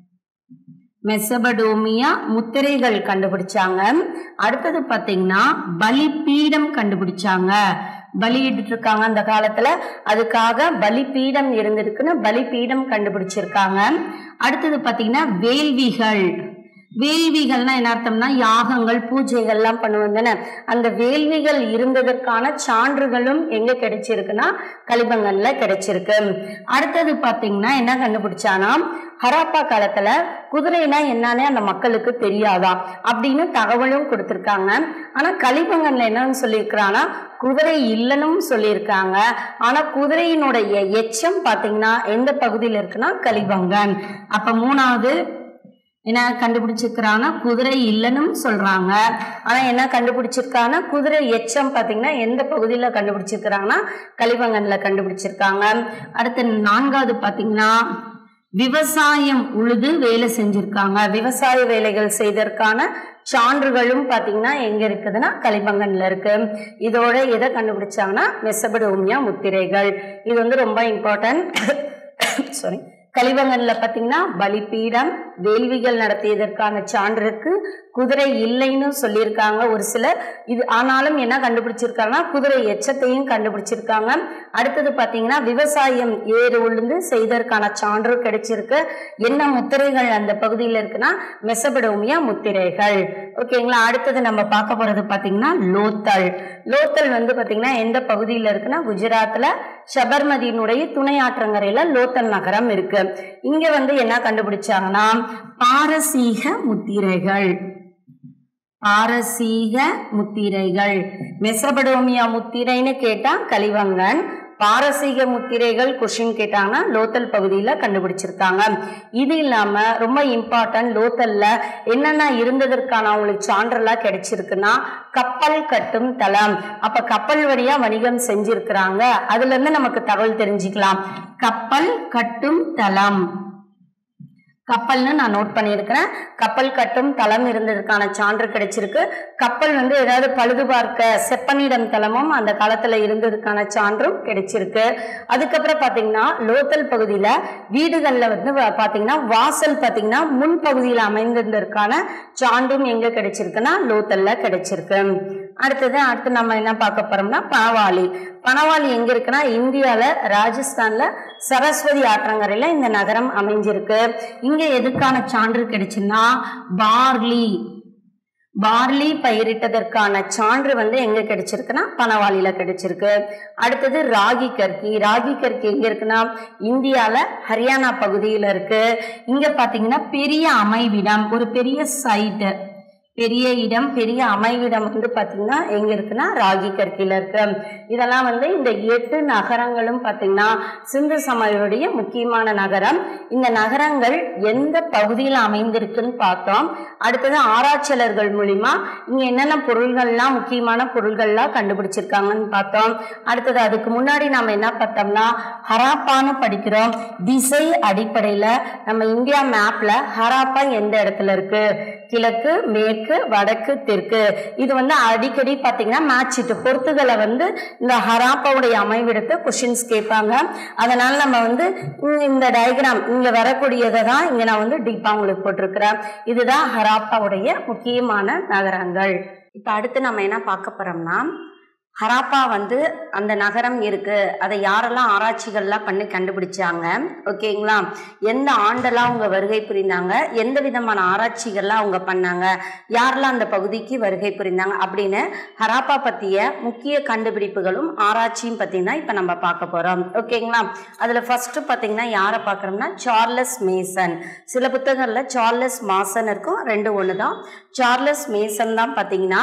மெசபடோமியா முத்திரைகள் கண்டுபிடிச்சாங்க அடுத்தது பாத்தீங்கன்னா பலிபீடம் கண்டுபிடிச்சாங்க பலியிட்டு இருக்காங்க அந்த காலத்துல அதுக்காக பலிபீடம் இருந்திருக்குன்னு பலிபீடம் கண்டுபிடிச்சிருக்காங்க அடுத்தது பாத்தீங்கன்னா வேள்விகள் வேள்விகள்னா என்ன அர்த்தம்னா யாகங்கள் பூஜைகள்லாம் பண்ணுவோம் தானே அந்த வேள்விகள் இருந்ததற்கான சான்றுகளும் எங்க கிடைச்சிருக்குன்னா கலிபங்கன்ல கிடைச்சிருக்கு அடுத்தது பாத்தீங்கன்னா என்ன கண்டுபிடிச்சானா ஹராப்பா காலத்துல குதிரைனா என்னன்னே அந்த மக்களுக்கு தெரியாதாம் அப்படின்னு தகவலும் கொடுத்திருக்காங்க ஆனா கலிபங்கன்ல என்னன்னு சொல்லியிருக்கிறாங்கன்னா குதிரை இல்லைன்னு சொல்லியிருக்காங்க ஆனா குதிரையினுடைய எச்சம் பாத்தீங்கன்னா எந்த பகுதியில இருக்குன்னா கலிபங்கன் அப்ப மூணாவது என்ன கண்டுபிடிச்சிருக்கிறாங்கன்னா குதிரை இல்லைன்னு சொல்றாங்க ஆனா என்ன கண்டுபிடிச்சிருக்காங்கன்னா குதிரை எச்சம் பாத்தீங்கன்னா எந்த பகுதியில கண்டுபிடிச்சிருக்கிறாங்கன்னா கலிபங்கன்ல கண்டுபிடிச்சிருக்காங்க அடுத்து நான்காவது பாத்தீங்கன்னா விவசாயம் உழுது வேலை செஞ்சிருக்காங்க விவசாய வேலைகள் செய்ததற்கான சான்றுகளும் பாத்தீங்கன்னா எங்க இருக்குதுன்னா கலிபங்கன்ல இருக்கு இதோட எதை கண்டுபிடிச்சாங்கன்னா மெசபடோமியா முத்திரைகள் இது வந்து ரொம்ப இம்பார்ட்டன்ட் சாரி கலிபங்கன்ல பாத்தீங்கன்னா பலிபீடம் வேள்விகள் நடத்தியதற்கான சான்று இருக்கு குதிரை இல்லைன்னு சொல்லியிருக்காங்க ஒரு சிலர் இது ஆனாலும் என்ன கண்டுபிடிச்சிருக்காங்கன்னா குதிரை எச்சத்தையும் கண்டுபிடிச்சிருக்காங்க அடுத்தது பாத்தீங்கன்னா விவசாயம் ஏறு உளுந்து செய்ததற்கான சான்று கிடைச்சிருக்கு என்ன முத்திரைகள் அந்த பகுதியில் இருக்குன்னா மெசபடோமியா முத்திரைகள் ஓகேங்களா அடுத்தது நம்ம பார்க்க போறது பாத்தீங்கன்னா லோத்தல் லோத்தல் வந்து பாத்தீங்கன்னா எந்த பகுதியில் இருக்குன்னா குஜராத்ல சபர்மதியினுடைய துணை ஆற்றங்கரையில லோத்தல் நகரம் இருக்கு இங்க வந்து என்ன கண்டுபிடிச்சாங்கன்னா பாரசீக முத்திரைகள் பாரசீக முத்திரைகள் மெசபடோமியா முத்திரைன்னு கேட்டா கலிவங்கன் பாரசீக முத்திரைகள் கொஷின் கேட்டாங்கன்னா லோத்தல் பகுதியில கண்டுபிடிச்சிருக்காங்க இது இல்லாம ரொம்ப இம்பார்ட்டன்ட் லோத்தல்ல என்னென்ன இருந்ததற்கான அவங்களுக்கு சான்றெல்லாம் கிடைச்சிருக்குன்னா கப்பல் கட்டும் தளம் அப்ப கப்பல் வழியா வணிகம் செஞ்சிருக்கிறாங்க அதுல இருந்து நமக்கு தகவல் தெரிஞ்சுக்கலாம் கப்பல் கட்டும் தளம் கப்பல்னு நான் நோட் பண்ணியிருக்கிறேன் கப்பல் கட்டும் தளம் இருந்ததுக்கான சான்று கிடைச்சிருக்கு கப்பல் வந்து ஏதாவது பழுது பார்க்க செப்பனிடம் தளமும் அந்த காலத்துல இருந்ததுக்கான சான்றும் கிடைச்சிருக்கு அதுக்கப்புறம் பாத்தீங்கன்னா லோத்தல் பகுதியில வீடுகள்ல வந்து வ- பாத்தீங்கன்னா வாசல் பாத்தீங்கன்னா முன் பகுதியில் அமைந்திருந்ததற்கான சான்றும் எங்க கிடைச்சிருக்குன்னா லோத்தல்ல கிடைச்சிருக்கு அடுத்தது அடுத்து நம்ம என்ன பார்க்க போறோம்னா பனவாளி பனவாளி எங்க இருக்குன்னா இந்தியால ராஜஸ்தான்ல சரஸ்வதி ஆற்றங்கரையில இந்த நகரம் அமைஞ்சிருக்கு இங்க எதுக்கான சான்று கிடைச்சுன்னா பார்லி பார்லி பயிரிட்டதற்கான சான்று வந்து எங்க கிடைச்சிருக்குன்னா பனவாளியில கிடைச்சிருக்கு அடுத்தது ராகி கற்கி ராகி கற்கி எங்க இருக்குன்னா இந்தியால ஹரியானா பகுதியில இருக்கு இங்க பாத்தீங்கன்னா பெரிய அமைவிடம் ஒரு பெரிய சைட்டு பெரிய இடம் பெரிய அமைவிடம் வந்து பாத்தீங்கன்னா எங்க இருக்குன்னா ராகி கற்கில இருக்கு இதெல்லாம் வந்து இந்த எட்டு நகரங்களும் பாத்தீங்கன்னா சிந்து சமவெளியுடைய முக்கியமான நகரம் இந்த நகரங்கள் எந்த பகுதியில் அமைந்திருக்குன்னு பார்த்தோம் அடுத்தது ஆராய்ச்சியாளர்கள் மூலியமா இங்க என்னென்ன பொருள்கள்லாம் முக்கியமான பொருள்கள்லாம் கண்டுபிடிச்சிருக்காங்கன்னு பார்த்தோம் அடுத்தது அதுக்கு முன்னாடி நாம என்ன பார்த்தோம்னா ஹராப்பான்னு படிக்கிறோம் திசை அடிப்படையில நம்ம இந்தியா மேப்ல ஹராப்பா எந்த இடத்துல இருக்கு கிழக்கு மேற்கு வடக்கு தெற்கு இது வந்து அடிக்கடி பாத்தீங்கன்னா மேட்ச் இட்டு பொறுத்துகளை வந்து இந்த ஹராப்பாவுடைய அமைவிடத்தை கொஷின்ஸ் கேட்பாங்க அதனால நம்ம வந்து இங்க இந்த டயக்ராம் இங்க வரக்கூடியதை தான் இங்க நான் வந்து டீப்பா உங்களுக்கு போட்டிருக்கிறேன் இதுதான் ஹராப்பாவுடைய முக்கியமான நகரங்கள் இப்ப அடுத்து நம்ம என்ன பார்க்க போறோம்னா ஹராப்பா வந்து அந்த நகரம் இருக்கு அதை யாரெல்லாம் ஆராய்ச்சிகள்லாம் பண்ணி கண்டுபிடிச்சாங்க ஓகேங்களா எந்த ஆண்டெல்லாம் அவங்க வருகை புரிந்தாங்க எந்த விதமான ஆராய்ச்சிகள்லாம் அவங்க பண்ணாங்க யாரெல்லாம் அந்த பகுதிக்கு வருகை புரிந்தாங்க அப்படின்னு ஹராப்பா பற்றிய முக்கிய கண்டுபிடிப்புகளும் ஆராய்ச்சியும் பற்றி தான் இப்போ நம்ம பார்க்க போகிறோம் ஓகேங்களா அதில் ஃபஸ்ட்டு பார்த்தீங்கன்னா யாரை பார்க்குறோம்னா சார்லஸ் மேசன் சில புத்தகங்களில் சார்லஸ் மாசன் இருக்கும் ரெண்டு ஒன்று தான் சார்லஸ் மேசன் தான் பார்த்தீங்கன்னா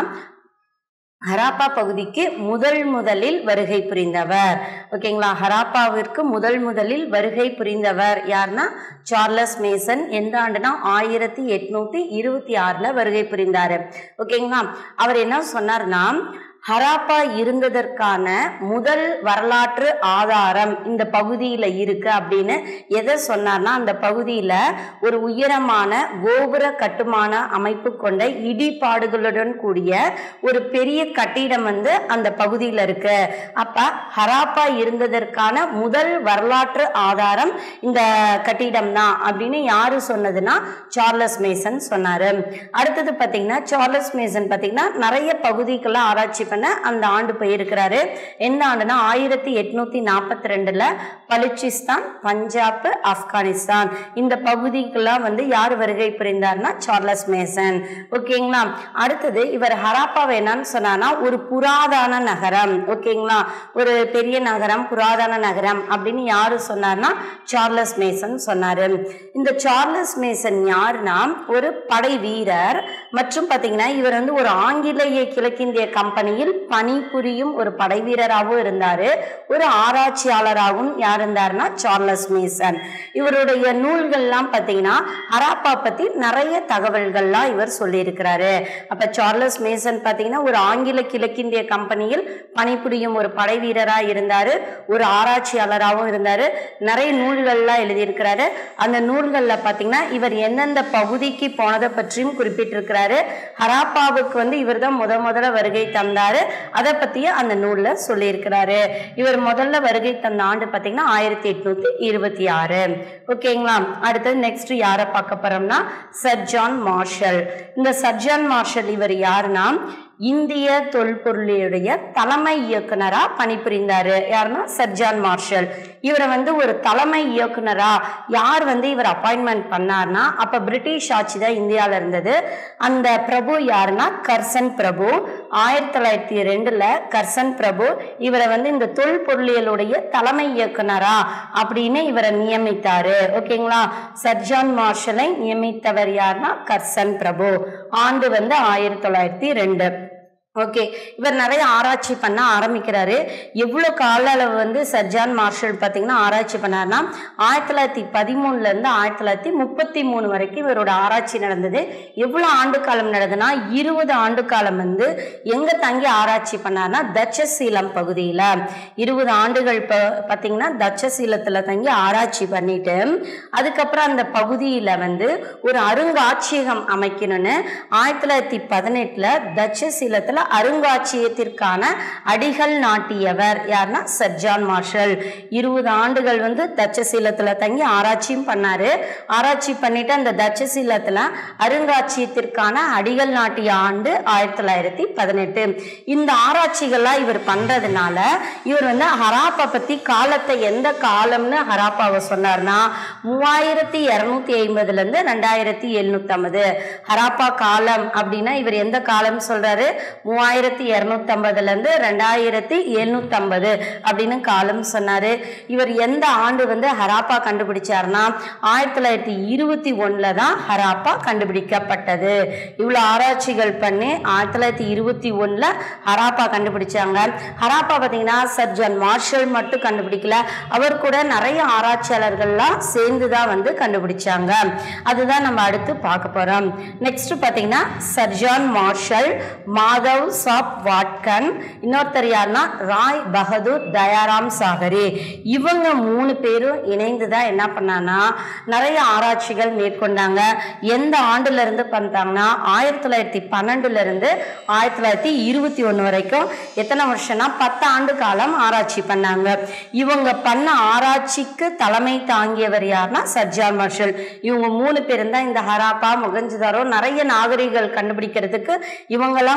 ஹராப்பா பகுதிக்கு முதல் முதலில் வருகை புரிந்தவர் ஓகேங்களா ஹராப்பாவிற்கு முதல் முதலில் வருகை புரிந்தவர் யாருன்னா சார்லஸ் மேசன் எந்த ஆண்டுனா ஆயிரத்தி எட்நூத்தி இருபத்தி ஆறுல வருகை புரிந்தாரு ஓகேங்களா அவர் என்ன சொன்னார்னா ஹராப்பா இருந்ததற்கான முதல் வரலாற்று ஆதாரம் இந்த பகுதியில் இருக்கு அப்படின்னு எதை சொன்னார்னா அந்த பகுதியில் ஒரு உயரமான கோபுர கட்டுமான அமைப்பு கொண்ட இடிபாடுகளுடன் கூடிய ஒரு பெரிய கட்டிடம் வந்து அந்த பகுதியில் இருக்கு அப்ப ஹராப்பா இருந்ததற்கான முதல் வரலாற்று ஆதாரம் இந்த கட்டிடம் தான் அப்படின்னு யாரு சொன்னதுன்னா சார்லஸ் மேசன் சொன்னாரு அடுத்தது பார்த்தீங்கன்னா சார்லஸ் மேசன் பார்த்தீங்கன்னா நிறைய பகுதிக்கெல்லாம் ஆராய்ச்சி பண்ண அந்த ஆண்டு போயிருக்கிறாரு எந்த ஆண்டுனா ஆயிரத்தி எட்நூத்தி நாற்பத்தி ரெண்டுல பலுச்சிஸ்தான் பஞ்சாப் ஆப்கானிஸ்தான் இந்த பகுதிக்கெல்லாம் வந்து யார் வருகை புரிந்தார்னா சார்லஸ் மேசன் ஓகேங்களா அடுத்தது இவர் ஹராப்பாவை என்னன்னு சொன்னார்னா ஒரு புராதன நகரம் ஓகேங்களா ஒரு பெரிய நகரம் புராதன நகரம் அப்படின்னு யாரு சொன்னார்னா சார்லஸ் மேசன் சொன்னாரு இந்த சார்லஸ் மேசன் யாருன்னா ஒரு படை வீரர் மற்றும் பார்த்தீங்கன்னா இவர் வந்து ஒரு ஆங்கிலேய கிழக்கிந்திய கம்பெனியில் பணிபுரியும் ஒரு படை வீரராகவும் இருந்தாரு ஒரு ஆராய்ச்சியாளராகவும் யார் இருந்தாருன்னா சார்லஸ் மேசன் இவருடைய நூல்கள்லாம் பார்த்தீங்கன்னா ஹராப்பா பத்தி நிறைய தகவல்கள்லாம் இவர் சொல்லியிருக்கிறாரு அப்ப சார்லஸ் மேசன் பார்த்தீங்கன்னா ஒரு ஆங்கில கிழக்கிந்திய கம்பெனியில் பணிபுரியும் ஒரு படை வீரரா இருந்தாரு ஒரு ஆராய்ச்சியாளராகவும் இருந்தாரு நிறைய நூல்கள்லாம் எழுதியிருக்கிறாரு அந்த நூல்கள்ல பார்த்தீங்கன்னா இவர் எந்தெந்த பகுதிக்கு போனதை பற்றியும் குறிப்பிட்டிருக்கிறாரு ஹராப்பாவுக்கு வந்து இவர் தான் முத முதல்ல வருகை தந்தாரு அதை பத்தியும் அந்த நூல்ல சொல்லியிருக்கிறாரு இவர் முதல்ல வருகை தந்த ஆண்டு பார்த்தீங்கன்னா ஆயிரத்தி எட்நூத்தி இருபத்தி ஆறு ஓகேங்களா அடுத்தது நெக்ஸ்ட் யாரை பார்க்க போறோம்னா சர் ஜான் மார்ஷல் இந்த சர் ஜான் மார்ஷல் இவர் யாருன்னா இந்திய தொல்பொருளுடைய தலைமை இயக்குனரா பணிபுரிந்தாரு யாருன்னா சர்ஜான் மார்ஷல் இவரை வந்து ஒரு தலைமை இயக்குனரா யார் வந்து இவர் அப்பாயின்மெண்ட் பண்ணார்னா அப்ப பிரிட்டிஷ் ஆட்சி தான் இந்தியாவில் இருந்தது அந்த பிரபு யாருன்னா கர்சன் பிரபு ஆயிரத்தி தொள்ளாயிரத்தி ரெண்டுல கர்சன் பிரபு இவரை வந்து இந்த தொல்பொருளியலுடைய தலைமை இயக்குனரா அப்படின்னு இவரை நியமித்தாரு ஓகேங்களா சர்ஜான் மார்ஷலை நியமித்தவர் யாருன்னா கர்சன் பிரபு ஆண்டு வந்து ஆயிரத்தி தொள்ளாயிரத்தி ரெண்டு ஓகே இவர் நிறைய ஆராய்ச்சி பண்ண ஆரம்பிக்கிறாரு எவ்வளோ கால அளவு வந்து சர்ஜான் மார்ஷல் பார்த்தீங்கன்னா ஆராய்ச்சி பண்ணார்னா ஆயிரத்தி தொள்ளாயிரத்தி பதிமூணுல இருந்து ஆயிரத்தி தொள்ளாயிரத்தி முப்பத்தி மூணு வரைக்கும் இவரோட ஆராய்ச்சி நடந்தது எவ்வளோ ஆண்டு காலம் நடந்ததுன்னா இருபது ஆண்டு காலம் வந்து எங்க தங்கி ஆராய்ச்சி பண்ணார்னா தட்சசீலம் பகுதியில் இருபது ஆண்டுகள் ப பார்த்தீங்கன்னா தட்சசீலத்தில் தங்கி ஆராய்ச்சி பண்ணிட்டு அதுக்கப்புறம் அந்த பகுதியில் வந்து ஒரு அருங்காட்சியகம் அமைக்கணும்னு ஆயிரத்தி தொள்ளாயிரத்தி பதினெட்டில் தட்சசீலத்தில் அருங்காட்சியகத்திற்கான அடிகள் நாட்டியவர் யாருன்னா சர்ஜான் மார்ஷல் இருபது ஆண்டுகள் வந்து தட்சசீலத்துல தங்கி ஆராய்ச்சியும் பண்ணாரு ஆராய்ச்சி பண்ணிட்டு அந்த தட்சசீலத்துல அருங்காட்சியகத்திற்கான அடிகள் நாட்டிய ஆண்டு ஆயிரத்தி தொள்ளாயிரத்தி பதினெட்டு இந்த ஆராய்ச்சிகள்லாம் இவர் பண்றதுனால இவர் வந்து ஹராப்பா பத்தி காலத்தை எந்த காலம்னு ஹராப்பாவை சொன்னார்னா மூவாயிரத்தி இருநூத்தி ஐம்பதுல இருந்து ரெண்டாயிரத்தி எழுநூத்தி ஐம்பது ஹராப்பா காலம் அப்படின்னா இவர் எந்த காலம் சொல்றாரு மூவாயிரத்தி இரநூத்தி ஐம்பதுல இருந்து ரெண்டாயிரத்தி எழுநூத்தி ஐம்பது அப்படின்னு காலம் சொன்னாரு இவர் எந்த ஆண்டு வந்து ஹராப்பா கண்டுபிடிச்சாருன்னா ஆயிரத்தி தொள்ளாயிரத்தி இருபத்தி ஒண்ணுல தான் ஹராப்பா கண்டுபிடிக்கப்பட்டது இவ்வளவு ஆராய்ச்சிகள் பண்ணி ஆயிரத்தி தொள்ளாயிரத்தி இருபத்தி ஒண்ணுல ஹராப்பா கண்டுபிடிச்சாங்க ஹராப்பா பார்த்தீங்கன்னா சர்ஜன் மார்ஷல் மட்டும் கண்டுபிடிக்கல அவர் கூட நிறைய ஆராய்ச்சியாளர்கள்லாம் சேர்ந்து தான் வந்து கண்டுபிடிச்சாங்க அதுதான் நம்ம அடுத்து பார்க்க போறோம் நெக்ஸ்ட் பார்த்தீங்கன்னா சர்ஜான் மார்ஷல் மாதவ் சாப் வாட்கன் இன்னொருத்தர் யாருன்னா ராய் பகதூர் தயாராம் சாகரி இவங்க மூணு பேரும் இணைந்து தான் என்ன பண்ணாங்கன்னா நிறைய ஆராய்ச்சிகள் மேற்கொண்டாங்க எந்த ஆண்டுல இருந்து பண்ணாங்கன்னா ஆயிரத்தி தொள்ளாயிரத்தி பன்னெண்டுல இருந்து ஆயிரத்தி தொள்ளாயிரத்தி இருபத்தி ஒன்று வரைக்கும் எத்தனை வருஷம்னா பத்து ஆண்டு காலம் ஆராய்ச்சி பண்ணாங்க இவங்க பண்ண ஆராய்ச்சிக்கு தலைமை தாங்கியவர் யாருன்னா சர்ஜான் மார்ஷல் இவங்க மூணு பேரும் தான் இந்த ஹராப்பா முகஞ்சுதாரோ நிறைய நாகரிகங்கள் கண்டுபிடிக்கிறதுக்கு இவங்கெல்லாம் காரணமா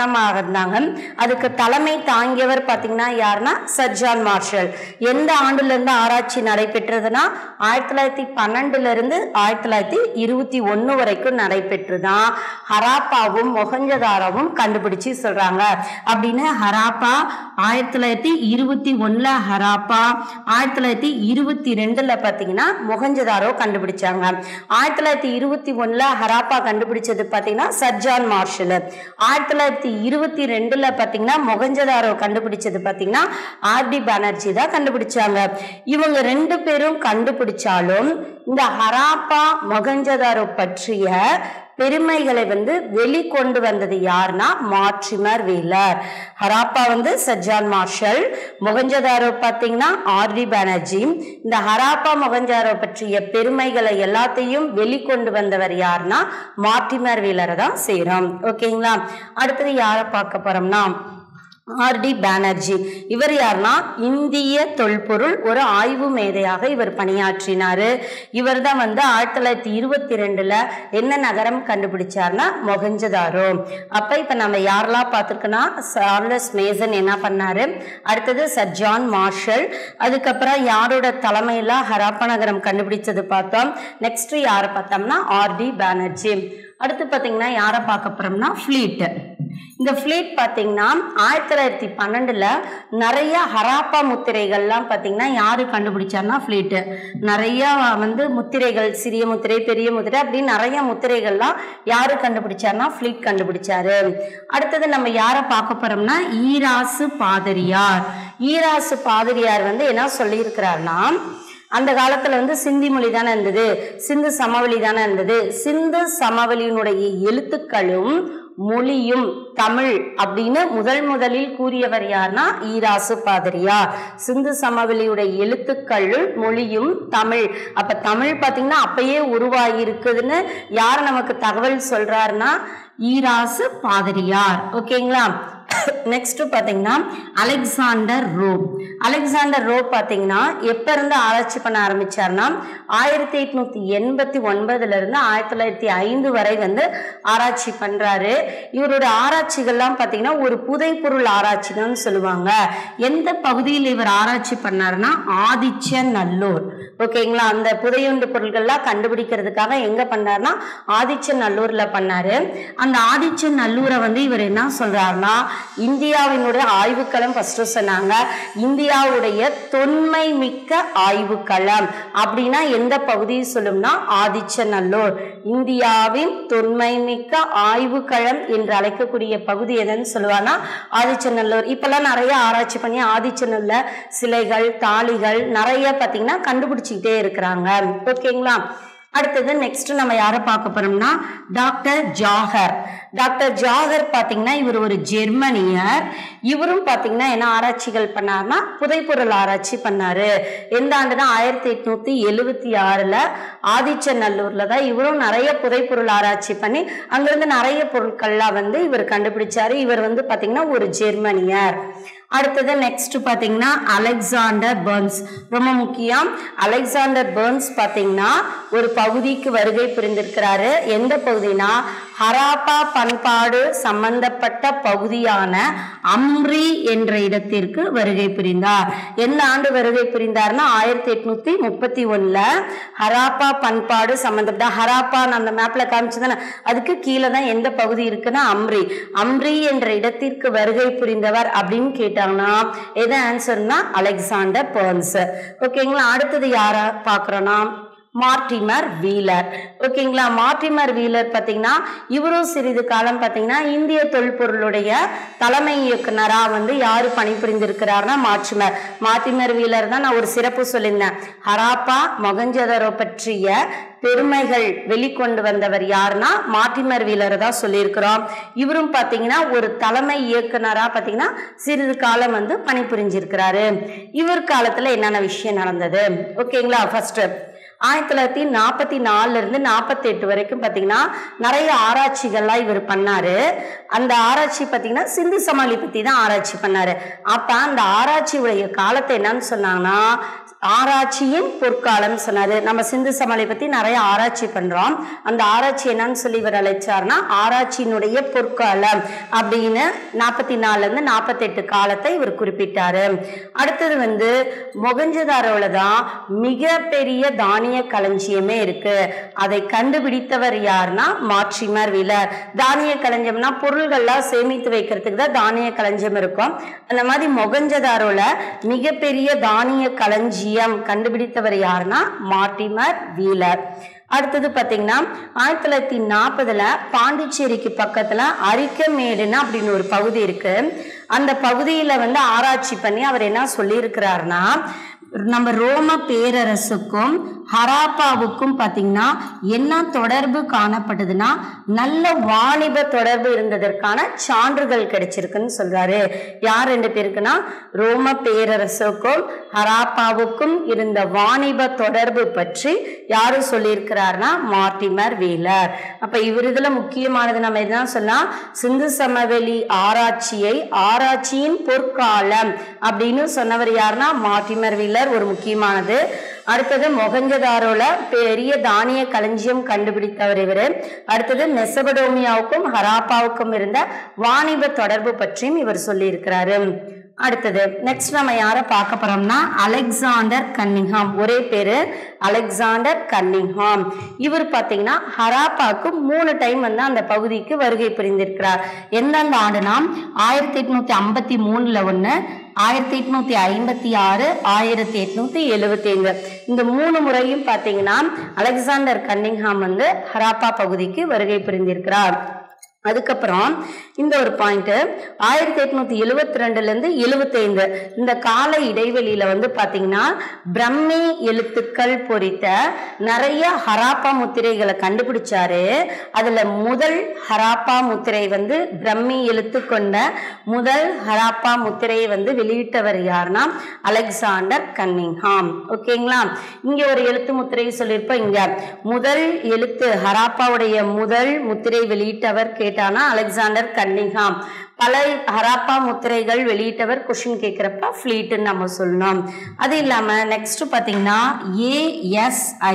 காரணமாக இருந்தாங்க அதுக்கு தலைமை தாங்கியவர் பார்த்தீங்கன்னா யாருன்னா சர்ஜான் மார்ஷல் எந்த ஆண்டுல இருந்து ஆராய்ச்சி நடைபெற்றதுன்னா ஆயிரத்தி தொள்ளாயிரத்தி பன்னெண்டுல இருந்து ஆயிரத்தி தொள்ளாயிரத்தி இருபத்தி ஒன்று வரைக்கும் நடைபெற்றுதான் ஹராப்பாவும் மொஹஞ்சதாரோவும் கண்டுபிடிச்சு சொல்றாங்க அப்படின்னு ஹராப்பா ஆயிரத்தி தொள்ளாயிரத்தி இருபத்தி ஒண்ணுல ஹராப்பா ஆயிரத்தி தொள்ளாயிரத்தி இருபத்தி ரெண்டுல பாத்தீங்கன்னா மொஹஞ்சதாரோ கண்டுபிடிச்சாங்க ஆயிரத்தி தொள்ளாயிரத்தி இருபத்தி ஒண்ணுல ஹராப்பா கண்டுபிடிச்சது பாத்தீங்கன்னா சர்ஜான் மார்ஷல் ஆயிரத்தி தொள்ளாயிரத்தி இருபத்தி ரெண்டுல பாத்தீங்கன்னா மொஹஞ்சதாரோ கண்டுபிடிச்சது பாத்தீங்கன்னா ஆர்டி பானர்ஜி தான் கண்டுபிடிச்சாங்க இவங்க ரெண்டு பேரும் கண்டுபிடிச்சாலும் இந்த ஹராப்பா மொகஞ்சதாரோ பற்றிய பெருமைகளை வந்து வெளிக்கொண்டு வந்தது யாருன்னா மார்டிமர் வீலர் ஹராப்பா வந்து சஜ்ஜான் மார்ஷல் மொகஞ்சதாரோ பார்த்தீங்கன்னா ஆர்டி பானர்ஜி இந்த ஹராப்பா மொகஞ்சாரோ பற்றிய பெருமைகளை எல்லாத்தையும் வெளிக்கொண்டு வந்தவர் யாருன்னா மார்டிமர் வீலரை தான் செய்கிறோம் ஓகேங்களா அடுத்தது யாரை பார்க்க போறோம்னா ஆர்டி பானர்ஜி இவர் யாருன்னா இந்திய தொல்பொருள் ஒரு ஆய்வு மேதையாக இவர் பணியாற்றினாரு இவர் தான் வந்து ஆயிரத்தி தொள்ளாயிரத்தி இருபத்தி ரெண்டுல என்ன நகரம் கண்டுபிடிச்சார்னா மொகஞ்சதாரோ அப்ப இப்ப நம்ம யாரெல்லாம் பார்த்திருக்கோம்னா சார்லஸ் மேசன் என்ன பண்ணாரு அடுத்தது சர் ஜான் மார்ஷல் அதுக்கப்புறம் யாரோட தலைமையில ஹராப்பா நகரம் கண்டுபிடிச்சது பார்த்தோம் நெக்ஸ்ட் யாரை பார்த்தோம்னா ஆர்டி பானர்ஜி அடுத்து பார்த்தீங்கன்னா யாரை பார்க்க போறோம்னா ஃப்ளீட் இந்த ஃப்ளீட் பார்த்தீங்கன்னா ஆயிரத்தி தொள்ளாயிரத்தி பன்னெண்டுல நிறைய ஹராப்பா முத்திரைகள்லாம் பார்த்தீங்கன்னா யாரு கண்டுபிடிச்சார்னா ஃப்ளீட்டு நிறைய வந்து முத்திரைகள் சிறிய முத்திரை பெரிய முத்திரை அப்படின்னு நிறைய முத்திரைகள்லாம் யாரு கண்டுபிடிச்சார்னா ஃப்ளீட் கண்டுபிடிச்சாரு அடுத்தது நம்ம யாரை பார்க்க போறோம்னா ஈராசு பாதிரியார் ஈராசு பாதிரியார் வந்து என்ன சொல்லியிருக்கிறாருன்னா அந்த காலத்துல வந்து சிந்தி மொழி தானே இருந்தது சிந்து சமவெளி தானே இருந்தது சிந்து சமவெளியினுடைய எழுத்துக்களும் மொழியும் தமிழ் அப்படின்னு முதல் முதலில் கூறியவர் யார்னா ஈராசு பாதிரியார் சிந்து சமவெளியுடைய எழுத்துக்களும் மொழியும் தமிழ் அப்ப தமிழ் பாத்தீங்கன்னா அப்பயே உருவாகி இருக்குதுன்னு யார் நமக்கு தகவல் சொல்றாருன்னா ஈராசு பாதிரியார் ஓகேங்களா நெக்ஸ்ட் பாத்தீங்கன்னா அலெக்சாண்டர் ரோப் அலெக்சாண்டர் ரோப் பாத்தீங்கன்னா எப்ப இருந்து ஆராய்ச்சி பண்ண ஆரம்பிச்சார்னா ஆயிரத்தி எட்நூத்தி எண்பத்தி ஒன்பதுல இருந்து ஆயிரத்தி தொள்ளாயிரத்தி ஐந்து வரை வந்து ஆராய்ச்சி பண்றாரு இவரோட ஆராய்ச்சிகள்லாம் பாத்தீங்கன்னா ஒரு புதைப்பொருள் ஆராய்ச்சி தான் சொல்லுவாங்க எந்த பகுதியில் இவர் ஆராய்ச்சி பண்ணாருன்னா ஆதிச்ச நல்லூர் ஓகேங்களா அந்த புதையுண்டு பொருட்கள்லாம் கண்டுபிடிக்கிறதுக்காக எங்க பண்ணாருன்னா ஆதிச்ச நல்லூர்ல பண்ணாரு அந்த ஆதிச்ச நல்லூரை வந்து இவர் என்ன சொல்றாருன்னா இந்தியாவினுடைய ஆய்வுக்களம் ஃபர்ஸ்ட் சொன்னாங்க இந்தியாவுடைய தொன்மை மிக்க ஆய்வுக்களம் அப்படின்னா எந்த பகுதியை சொல்லும்னா ஆதிச்சநல்லூர் இந்தியாவின் தொன்மை மிக்க ஆய்வுக்களம் என்று அழைக்கக்கூடிய பகுதி எதுன்னு சொல்லுவாங்கன்னா ஆதிச்சநல்லூர் இப்பெல்லாம் நிறைய ஆராய்ச்சி பண்ணி ஆதிச்சநல்லூர்ல சிலைகள் தாளிகள் நிறைய பார்த்தீங்கன்னா கண்டுபிடிச்சிக்கிட்டே இருக்கிறாங்க ஓகேங்களா அடுத்தது நெக்ஸ்ட் நம்ம யாரை பார்க்க போறோம்னா டாக்டர் ஜாகர் டாக்டர் ஜாகர் பார்த்தீங்கன்னா இவர் ஒரு ஜெர்மனியர் இவரும் பார்த்தீங்கன்னா என்ன ஆராய்ச்சிகள் பண்ணார்னா புதைப்பொருள் ஆராய்ச்சி பண்ணாரு எந்த ஆண்டுனா ஆயிரத்தி எட்நூத்தி எழுவத்தி ஆறுல ஆதிச்சநல்லூர்ல தான் இவரும் நிறைய புதைப்பொருள் ஆராய்ச்சி பண்ணி அங்கிருந்து நிறைய பொருட்கள்லாம் வந்து இவர் கண்டுபிடிச்சாரு இவர் வந்து பார்த்தீங்கன்னா ஒரு ஜெர்மனியர் அடுத்தது நெக்ஸ்ட் பாத்தீங்கன்னா அலெக்சாண்டர் பர்ன்ஸ் ரொம்ப முக்கியம் அலெக்சாண்டர் பர்ன்ஸ் பாத்தீங்கன்னா ஒரு பகுதிக்கு வருகை புரிந்திருக்கிறாரு எந்த பகுதினா ஹராப்பா பண்பாடு சம்பந்தப்பட்ட பகுதியான அம்ரி என்ற இடத்திற்கு வருகை புரிந்தார் எந்த ஆண்டு வருகை புரிந்தார்னா ஆயிரத்தி எட்நூத்தி முப்பத்தி ஒண்ணுல ஹராப்பா பண்பாடு சம்பந்தப்பட்ட ஹராப்பா நான் அந்த மேப்ல காமிச்சதானே அதுக்கு கீழே தான் எந்த பகுதி இருக்குன்னா அம்ரி அம்ரி என்ற இடத்திற்கு வருகை புரிந்தவர் அப்படின்னு கேட்டாங்கன்னா எது ஆன்சர்னா அலெக்சாண்டர் பர்ன்ஸ் ஓகேங்களா அடுத்தது யாரா பாக்குறோம்னா மார்டிமர் வீலர் ஓகேங்களா மார்டிமர் வீலர் பார்த்தீங்கன்னா இவரும் சிறிது காலம் பார்த்தீங்கன்னா இந்திய தொல்பொருளுடைய தலைமை இயக்குனரா வந்து யாரு பணிபுரிந்திருக்கிறார்னா மார்டிமர் மார்டிமர் வீலர் தான் நான் ஒரு சிறப்பு சொல்லியிருந்தேன் ஹராப்பா மொகஞ்சதரோ பற்றிய பெருமைகள் வெளிக்கொண்டு வந்தவர் யாருன்னா மார்டிமர் வீலர் தான் சொல்லியிருக்கிறோம் இவரும் பார்த்தீங்கன்னா ஒரு தலைமை இயக்குனரா பார்த்தீங்கன்னா சிறிது காலம் வந்து பணிபுரிஞ்சிருக்கிறாரு இவர் காலத்துல என்னென்ன விஷயம் நடந்தது ஓகேங்களா ஃபர்ஸ்ட் ஆயிரத்தி தொள்ளாயிரத்தி நாற்பத்தி நாலுல இருந்து நாற்பத்தி எட்டு வரைக்கும் பார்த்தீங்கன்னா நிறைய ஆராய்ச்சிகள்லாம் இவர் பண்ணாரு அந்த ஆராய்ச்சி பார்த்தீங்கன்னா சிந்து சமாளி பத்தி தான் ஆராய்ச்சி பண்ணாரு அப்ப அந்த ஆராய்ச்சியுடைய காலத்தை என்னன்னு சொன்னாங்கன்னா ஆராய்ச்சியின் பொற்காலம் சொன்னாரு நம்ம சிந்து சமாளி பத்தி நிறைய ஆராய்ச்சி பண்றோம் அந்த ஆராய்ச்சி என்னன்னு சொல்லி இவர் அழைச்சார்னா ஆராய்ச்சியினுடைய பொற்காலம் அப்படின்னு நாற்பத்தி நாலுல இருந்து நாற்பத்தி எட்டு காலத்தை இவர் குறிப்பிட்டாரு அடுத்தது வந்து மொகஞ்சதாரோல தான் மிகப்பெரிய தானிய களஞ்சியமே இருக்கு அதை கண்டுபிடித்தவர் யாருன்னா மாற்றிமர் வீலர் தானிய களஞ்சியம்னா பொருள்கள்லாம் சேமித்து வைக்கிறதுக்கு தான் தானிய களஞ்சியம் இருக்கும் அந்த மாதிரி மொகஞ்சதாரோல மிகப்பெரிய தானிய களஞ்சியம் கண்டுபிடித்தவர் யாருன்னா மார்டிமர் வீலர் அடுத்தது பார்த்தீங்கன்னா ஆயிரத்தி தொள்ளாயிரத்தி நாற்பதுல பாண்டிச்சேரிக்கு பக்கத்துல அரிக்கமேடுன்னு அப்படின்னு ஒரு பகுதி இருக்கு அந்த பகுதியில வந்து ஆராய்ச்சி பண்ணி அவர் என்ன சொல்லியிருக்கிறாருன்னா நம்ம ரோம பேரரசுக்கும் ஹராப்பாவுக்கும் பார்த்தீங்கன்னா என்ன தொடர்பு காணப்படுதுன்னா நல்ல வாணிப தொடர்பு இருந்ததற்கான சான்றுகள் கிடைச்சிருக்குன்னு சொல்றாரு யார் ரெண்டு பேருக்குன்னா ரோம பேரரசுக்கும் ஹராப்பாவுக்கும் இருந்த வாணிப தொடர்பு பற்றி யாரு சொல்லியிருக்கிறார்னா மார்டிமர் வீலர் அப்ப இவர் இதுல முக்கியமானது நம்ம என்ன சொல்லலாம் சிந்து சமவெளி ஆராய்ச்சியை ஆராய்ச்சியின் பொற்காலம் அப்படின்னு சொன்னவர் யாருன்னா மார்டிமர் வீலர் ஒரு முக்கியமானது அடுத்தது மொகஞ்சதாரோல பெரிய தானிய களஞ்சியம் கண்டுபிடித்தவர் இவர் அடுத்தது மெசபடோமியாவுக்கும் ஹராப்பாவுக்கும் இருந்த வாணிப தொடர்பு பற்றியும் இவர் சொல்லியிருக்கிறாரு அடுத்தது நெக்ஸ்ட் நம்ம யாரை பார்க்க போறோம்னா அலெக்சாண்டர் கன்னிங்ஹாம் ஒரே பேரு அலெக்சாண்டர் கன்னிங்ஹாம் இவர் பார்த்தீங்கன்னா ஹராப்பாக்கு மூணு டைம் வந்து அந்த பகுதிக்கு வருகை புரிந்திருக்கிறார் எந்தெந்த ஆண்டுனா ஆயிரத்தி எட்நூத்தி ஐம்பத்தி மூணுல ஒன்று ஆயிரத்தி எட்நூத்தி ஐம்பத்தி ஆறு ஆயிரத்தி எட்நூத்தி எழுவத்தி ஐந்து இந்த மூணு முறையும் பார்த்தீங்கன்னா அலெக்சாண்டர் கன்னிங்ஹாம் வந்து ஹராப்பா பகுதிக்கு வருகை புரிந்திருக்கிறார் அதுக்கப்புறம் இந்த ஒரு பாயிண்ட் ஆயிரத்தி எட்நூத்தி எழுவத்தி ரெண்டுல இருந்து எழுவத்தைந்து இந்த கால இடைவெளியில வந்து பாத்தீங்கன்னா பிரம்மி எழுத்துக்கள் பொறித்த நிறைய ஹராப்பா முத்திரைகளை கண்டுபிடிச்சாரு அதுல முதல் ஹராப்பா முத்திரை வந்து பிரம்மி எழுத்து கொண்ட முதல் ஹராப்பா முத்திரையை வந்து வெளியிட்டவர் யாருன்னா அலெக்சாண்டர் கன்னிங்ஹாம் ஓகேங்களா இங்க ஒரு எழுத்து முத்திரை சொல்லியிருப்போம் இங்க முதல் எழுத்து ஹராப்பாவுடைய முதல் முத்திரை வெளியிட்டவர் கேட்டானா அலெக்சாண்டர் கன்னிங்ஹாம் பல ஹராப்பா முத்திரைகள் வெளியிட்டவர் கொஷின் கேட்குறப்ப ஃப்ளீட்டுன்னு நம்ம சொல்லணும் அது இல்லாமல் நெக்ஸ்ட் பார்த்தீங்கன்னா ஏஎஸ்ஐ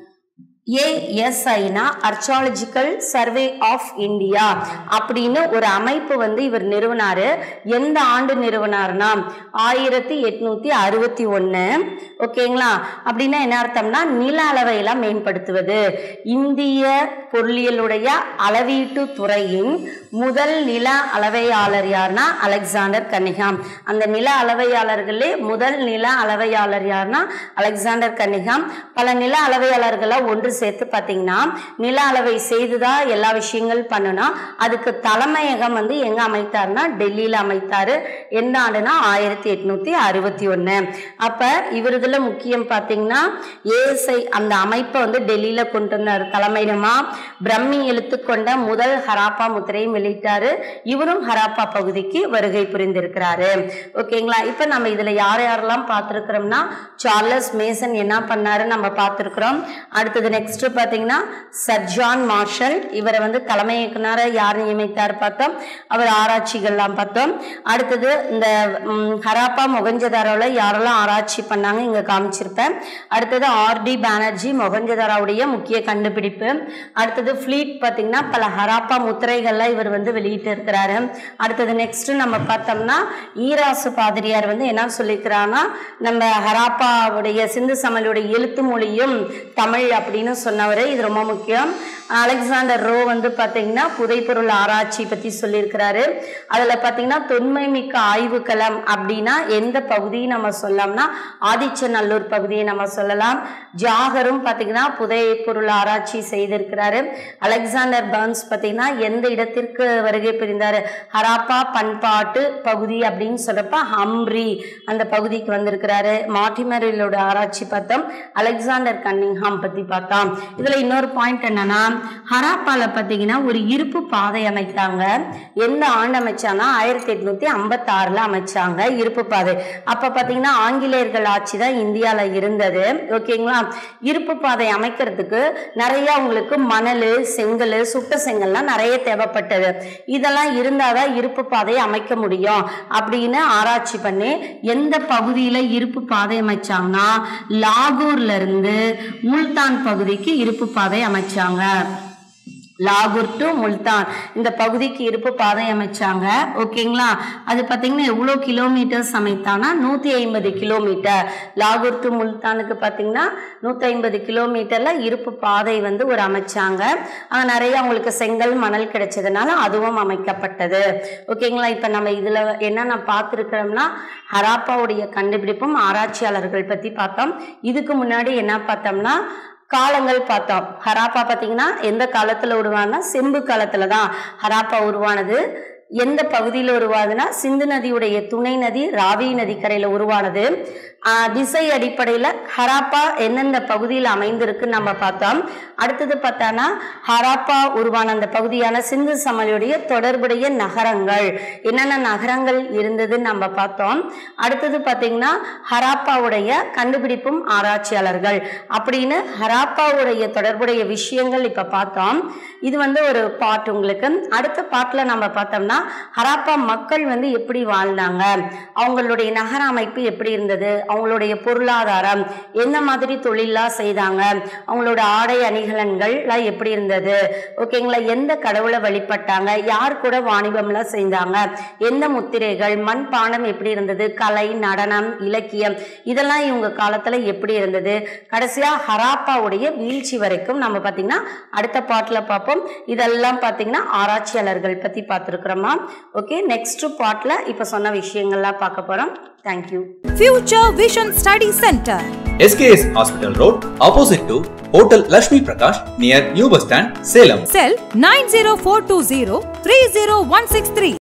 ஏஎஸ்ஐனா அர்ச்சாலஜிக்கல் சர்வே ஆஃப் இந்தியா அப்படின்னு ஒரு அமைப்பு வந்து இவர் நிறுவனாரு எந்த ஆண்டு நிறுவனார்னா ஆயிரத்தி எட்நூத்தி அறுபத்தி ஒன்று ஓகேங்களா அப்படின்னா என்ன அர்த்தம்னா நில அளவையெல்லாம் மேம்படுத்துவது இந்திய பொருளியலுடைய அளவீட்டு துறையின் முதல் நில அளவையாளர் யாருன்னா அலெக்சாண்டர் கன்னிகாம் அந்த நில அளவையாளர்களே முதல் நில அளவையாளர் யாருன்னா அலெக்சாண்டர் கன்னிகாம் பல நில அளவையாளர்களை ஒன்று சேர்த்து பார்த்தீங்கன்னா நில அளவை செய்துதான் எல்லா விஷயங்கள் பண்ணணும் அதுக்கு தலைமையகம் வந்து எங்க அமைத்தாருன்னா டெல்லியில அமைத்தாரு எந்த ஆண்டுனா ஆயிரத்தி எட்நூத்தி அறுபத்தி ஒண்ணு அப்ப இவருதுல முக்கியம் பார்த்தீங்கன்னா ஏஎஸ்ஐ அந்த அமைப்பை வந்து டெல்லியில கொண்டு வந்தார் தலைமையிடமா பிரம்மி எழுத்து கொண்ட முதல் ஹராப்பா முத்திரையும் வெளியிட்டாரு இவரும் ஹராப்பா பகுதிக்கு வருகை புரிந்திருக்கிறாரு ஓகேங்களா இப்ப நம்ம இதுல யார் யாரெல்லாம் பார்த்திருக்கிறோம்னா சார்லஸ் மேசன் என்ன பண்ணாரு நம்ம பார்த்திருக்கிறோம் அடுத்தது நெக்ஸ்ட் பாத்தீங்கன்னா சர் ஜான் மார்ஷல் இவரை வந்து தலைமை இயக்குனரை யார் நியமித்தார் பார்த்தோம் அவர் ஆராய்ச்சிகள்லாம் பார்த்தோம் அடுத்தது இந்த ம், ஹராப்பா மொகஞ்சதாரோல யாரெல்லாம் ஆராய்ச்சி பண்ணாங்க இங்க காமிச்சிருப்பேன் அடுத்தது ஆர்டி பானர்ஜி மொகஞ்சதாராவுடைய முக்கிய கண்டுபிடிப்பு அடுத்தது ஃப்ளீட் பார்த்தீங்கன்னா பல ஹராப்பா முத்திரைகள்லாம் இவர் வந்து வெளியிட்டு இருக்கிறாரு அடுத்தது நெக்ஸ்ட் நம்ம பார்த்தோம்னா ஈராசு பாதிரியார் வந்து என்ன சொல்லியிருக்கிறாங்கன்னா நம்ம ஹராப்பாவுடைய சிந்து சமலுடைய எழுத்து மொழியும் தமிழ் அப்படின்னு சொன்னவர் இது ரொம்ப முக்கியம் அலெக்சாண்டர் ரோ வந்து பார்த்தீங்கன்னா புதைப்பொருள் ஆராய்ச்சி பற்றி சொல்லியிருக்கிறாரு அதில் பார்த்தீங்கன்னா தொன்மை மிக்க ஆய்வுக்களம் அப்படின்னா எந்த பகுதியை நம்ம சொல்லலாம்னா ஆதிச்சநல்லூர் பகுதியை நம்ம சொல்லலாம் ஜாகரும் பார்த்தீங்கன்னா புதைப்பொருள் ஆராய்ச்சி செய்திருக்கிறாரு அலெக்சாண்டர் பர்ன்ஸ் பார்த்தீங்கன்னா எந்த இடத்திற்கு வருகை புரிந்தாரு ஹராப்பா பண்பாட்டு பகுதி அப்படின்னு சொல்றப்ப ஹம்ரி அந்த பகுதிக்கு வந்திருக்கிறாரு மார்டிமரிலோட ஆராய்ச்சி பார்த்தோம் அலெக்சாண்டர் கன்னிங்ஹாம் பத்தி பார்த்தோம் இதுல இன்னொரு பாயிண்ட் என்னன்னா ஹராப்பால பார்த்தீங்கன்னா ஒரு இருப்பு பாதை அமைத்தாங்க எந்த ஆண்டு அமைச்சாங்கன்னா ஆயிரத்தி எட்நூத்தி ஐம்பத்தி ஆறுல அமைச்சாங்க இருப்பு பாதை அப்ப பார்த்தீங்கன்னா ஆங்கிலேயர்கள் ஆட்சி தான் இந்தியாவில் இருந்தது ஓகேங்களா இருப்பு பாதை அமைக்கிறதுக்கு நிறைய உங்களுக்கு மணல் செங்கல் சுட்ட செங்கல்லாம் நிறைய தேவைப்பட்டது இதெல்லாம் இருந்தாதான் இருப்பு பாதையை அமைக்க முடியும் அப்படின்னு ஆராய்ச்சி பண்ணி எந்த பகுதியில இருப்பு பாதை அமைச்சாங்கன்னா லாகூர்ல இருந்து முல்தான் பகுதிக்கு இருப்பு பாதை அமைச்சாங்க லாகூர் டு முல்தான் இந்த பகுதிக்கு இருப்பு பாதை அமைச்சாங்க ஓகேங்களா அது பார்த்தீங்கன்னா எவ்வளோ கிலோமீட்டர்ஸ் அமைத்தானா நூற்றி ஐம்பது கிலோமீட்டர் லாகூர் டு முல்தானுக்கு பார்த்தீங்கன்னா நூற்றி ஐம்பது கிலோமீட்டரில் இருப்பு பாதை வந்து ஒரு அமைச்சாங்க அங்கே நிறைய அவங்களுக்கு செங்கல் மணல் கிடைச்சதுனால அதுவும் அமைக்கப்பட்டது ஓகேங்களா இப்போ நம்ம இதில் என்னென்ன பார்த்துருக்கிறோம்னா ஹராப்பாவுடைய கண்டுபிடிப்பும் ஆராய்ச்சியாளர்கள் பற்றி பார்த்தோம் இதுக்கு முன்னாடி என்ன பார்த்தோம்னா காலங்கள் பார்த்தோம் ஹராப்பா பார்த்தீங்கன்னா எந்த காலத்தில் உருவானா செம்பு காலத்தில் தான் ஹராப்பா உருவானது எந்த பகுதியில் உருவாதுன்னா சிந்து நதியுடைய துணை நதி ராவி நதிக்கரையில் உருவானது ஆஹ் திசை அடிப்படையில் ஹராப்பா எந்தெந்த பகுதியில் அமைந்திருக்குன்னு நம்ம பார்த்தோம் அடுத்தது பார்த்தானா ஹராப்பா உருவான அந்த பகுதியான சிந்து சமவெளியுடைய தொடர்புடைய நகரங்கள் என்னென்ன நகரங்கள் இருந்ததுன்னு நம்ம பார்த்தோம் அடுத்தது பார்த்தீங்கன்னா ஹராப்பாவுடைய கண்டுபிடிப்பும் ஆராய்ச்சியாளர்கள் அப்படின்னு ஹராப்பாவுடைய தொடர்புடைய விஷயங்கள் இப்போ பார்த்தோம் இது வந்து ஒரு பாட்டு உங்களுக்கு அடுத்த பாட்டில் நம்ம பார்த்தோம்னா ஹராப்பா மக்கள் வந்து எப்படி வாழ்ந்தாங்க அவங்களுடைய நகர அமைப்பு எப்படி இருந்தது அவங்களுடைய பொருளாதாரம் எந்த மாதிரி தொழிலாக செய்தாங்க அவங்களோட ஆடை அணிகலன்கள்லாம் எப்படி இருந்தது ஓகேங்களா எந்த கடவுளை வழிபட்டாங்க யார் கூட வாணிபம்லாம் செஞ்சாங்க எந்த முத்திரைகள் மண் பானம் எப்படி இருந்தது கலை நடனம் இலக்கியம் இதெல்லாம் இவங்க காலத்துல எப்படி இருந்தது கடைசியா ஹராப்பாவுடைய வீழ்ச்சி வரைக்கும் நம்ம பார்த்தீங்கன்னா அடுத்த பாட்டில் பார்ப்போம் இதெல்லாம் பார்த்தீங்கன்னா ஆராய்ச்சியாளர்கள் பத்தி பார்த்துருக்குறோமா ஓகே நெக்ஸ்ட் பாட்டில் இப்போ சொன்ன விஷயங்கள்லாம் பார்க்க போறோம் thank you Future Vision Study Center. SKS Hospital Road, opposite to Hotel Lakshmi Prakash, near New Bus Stand, Salem. Cell 90420 30163.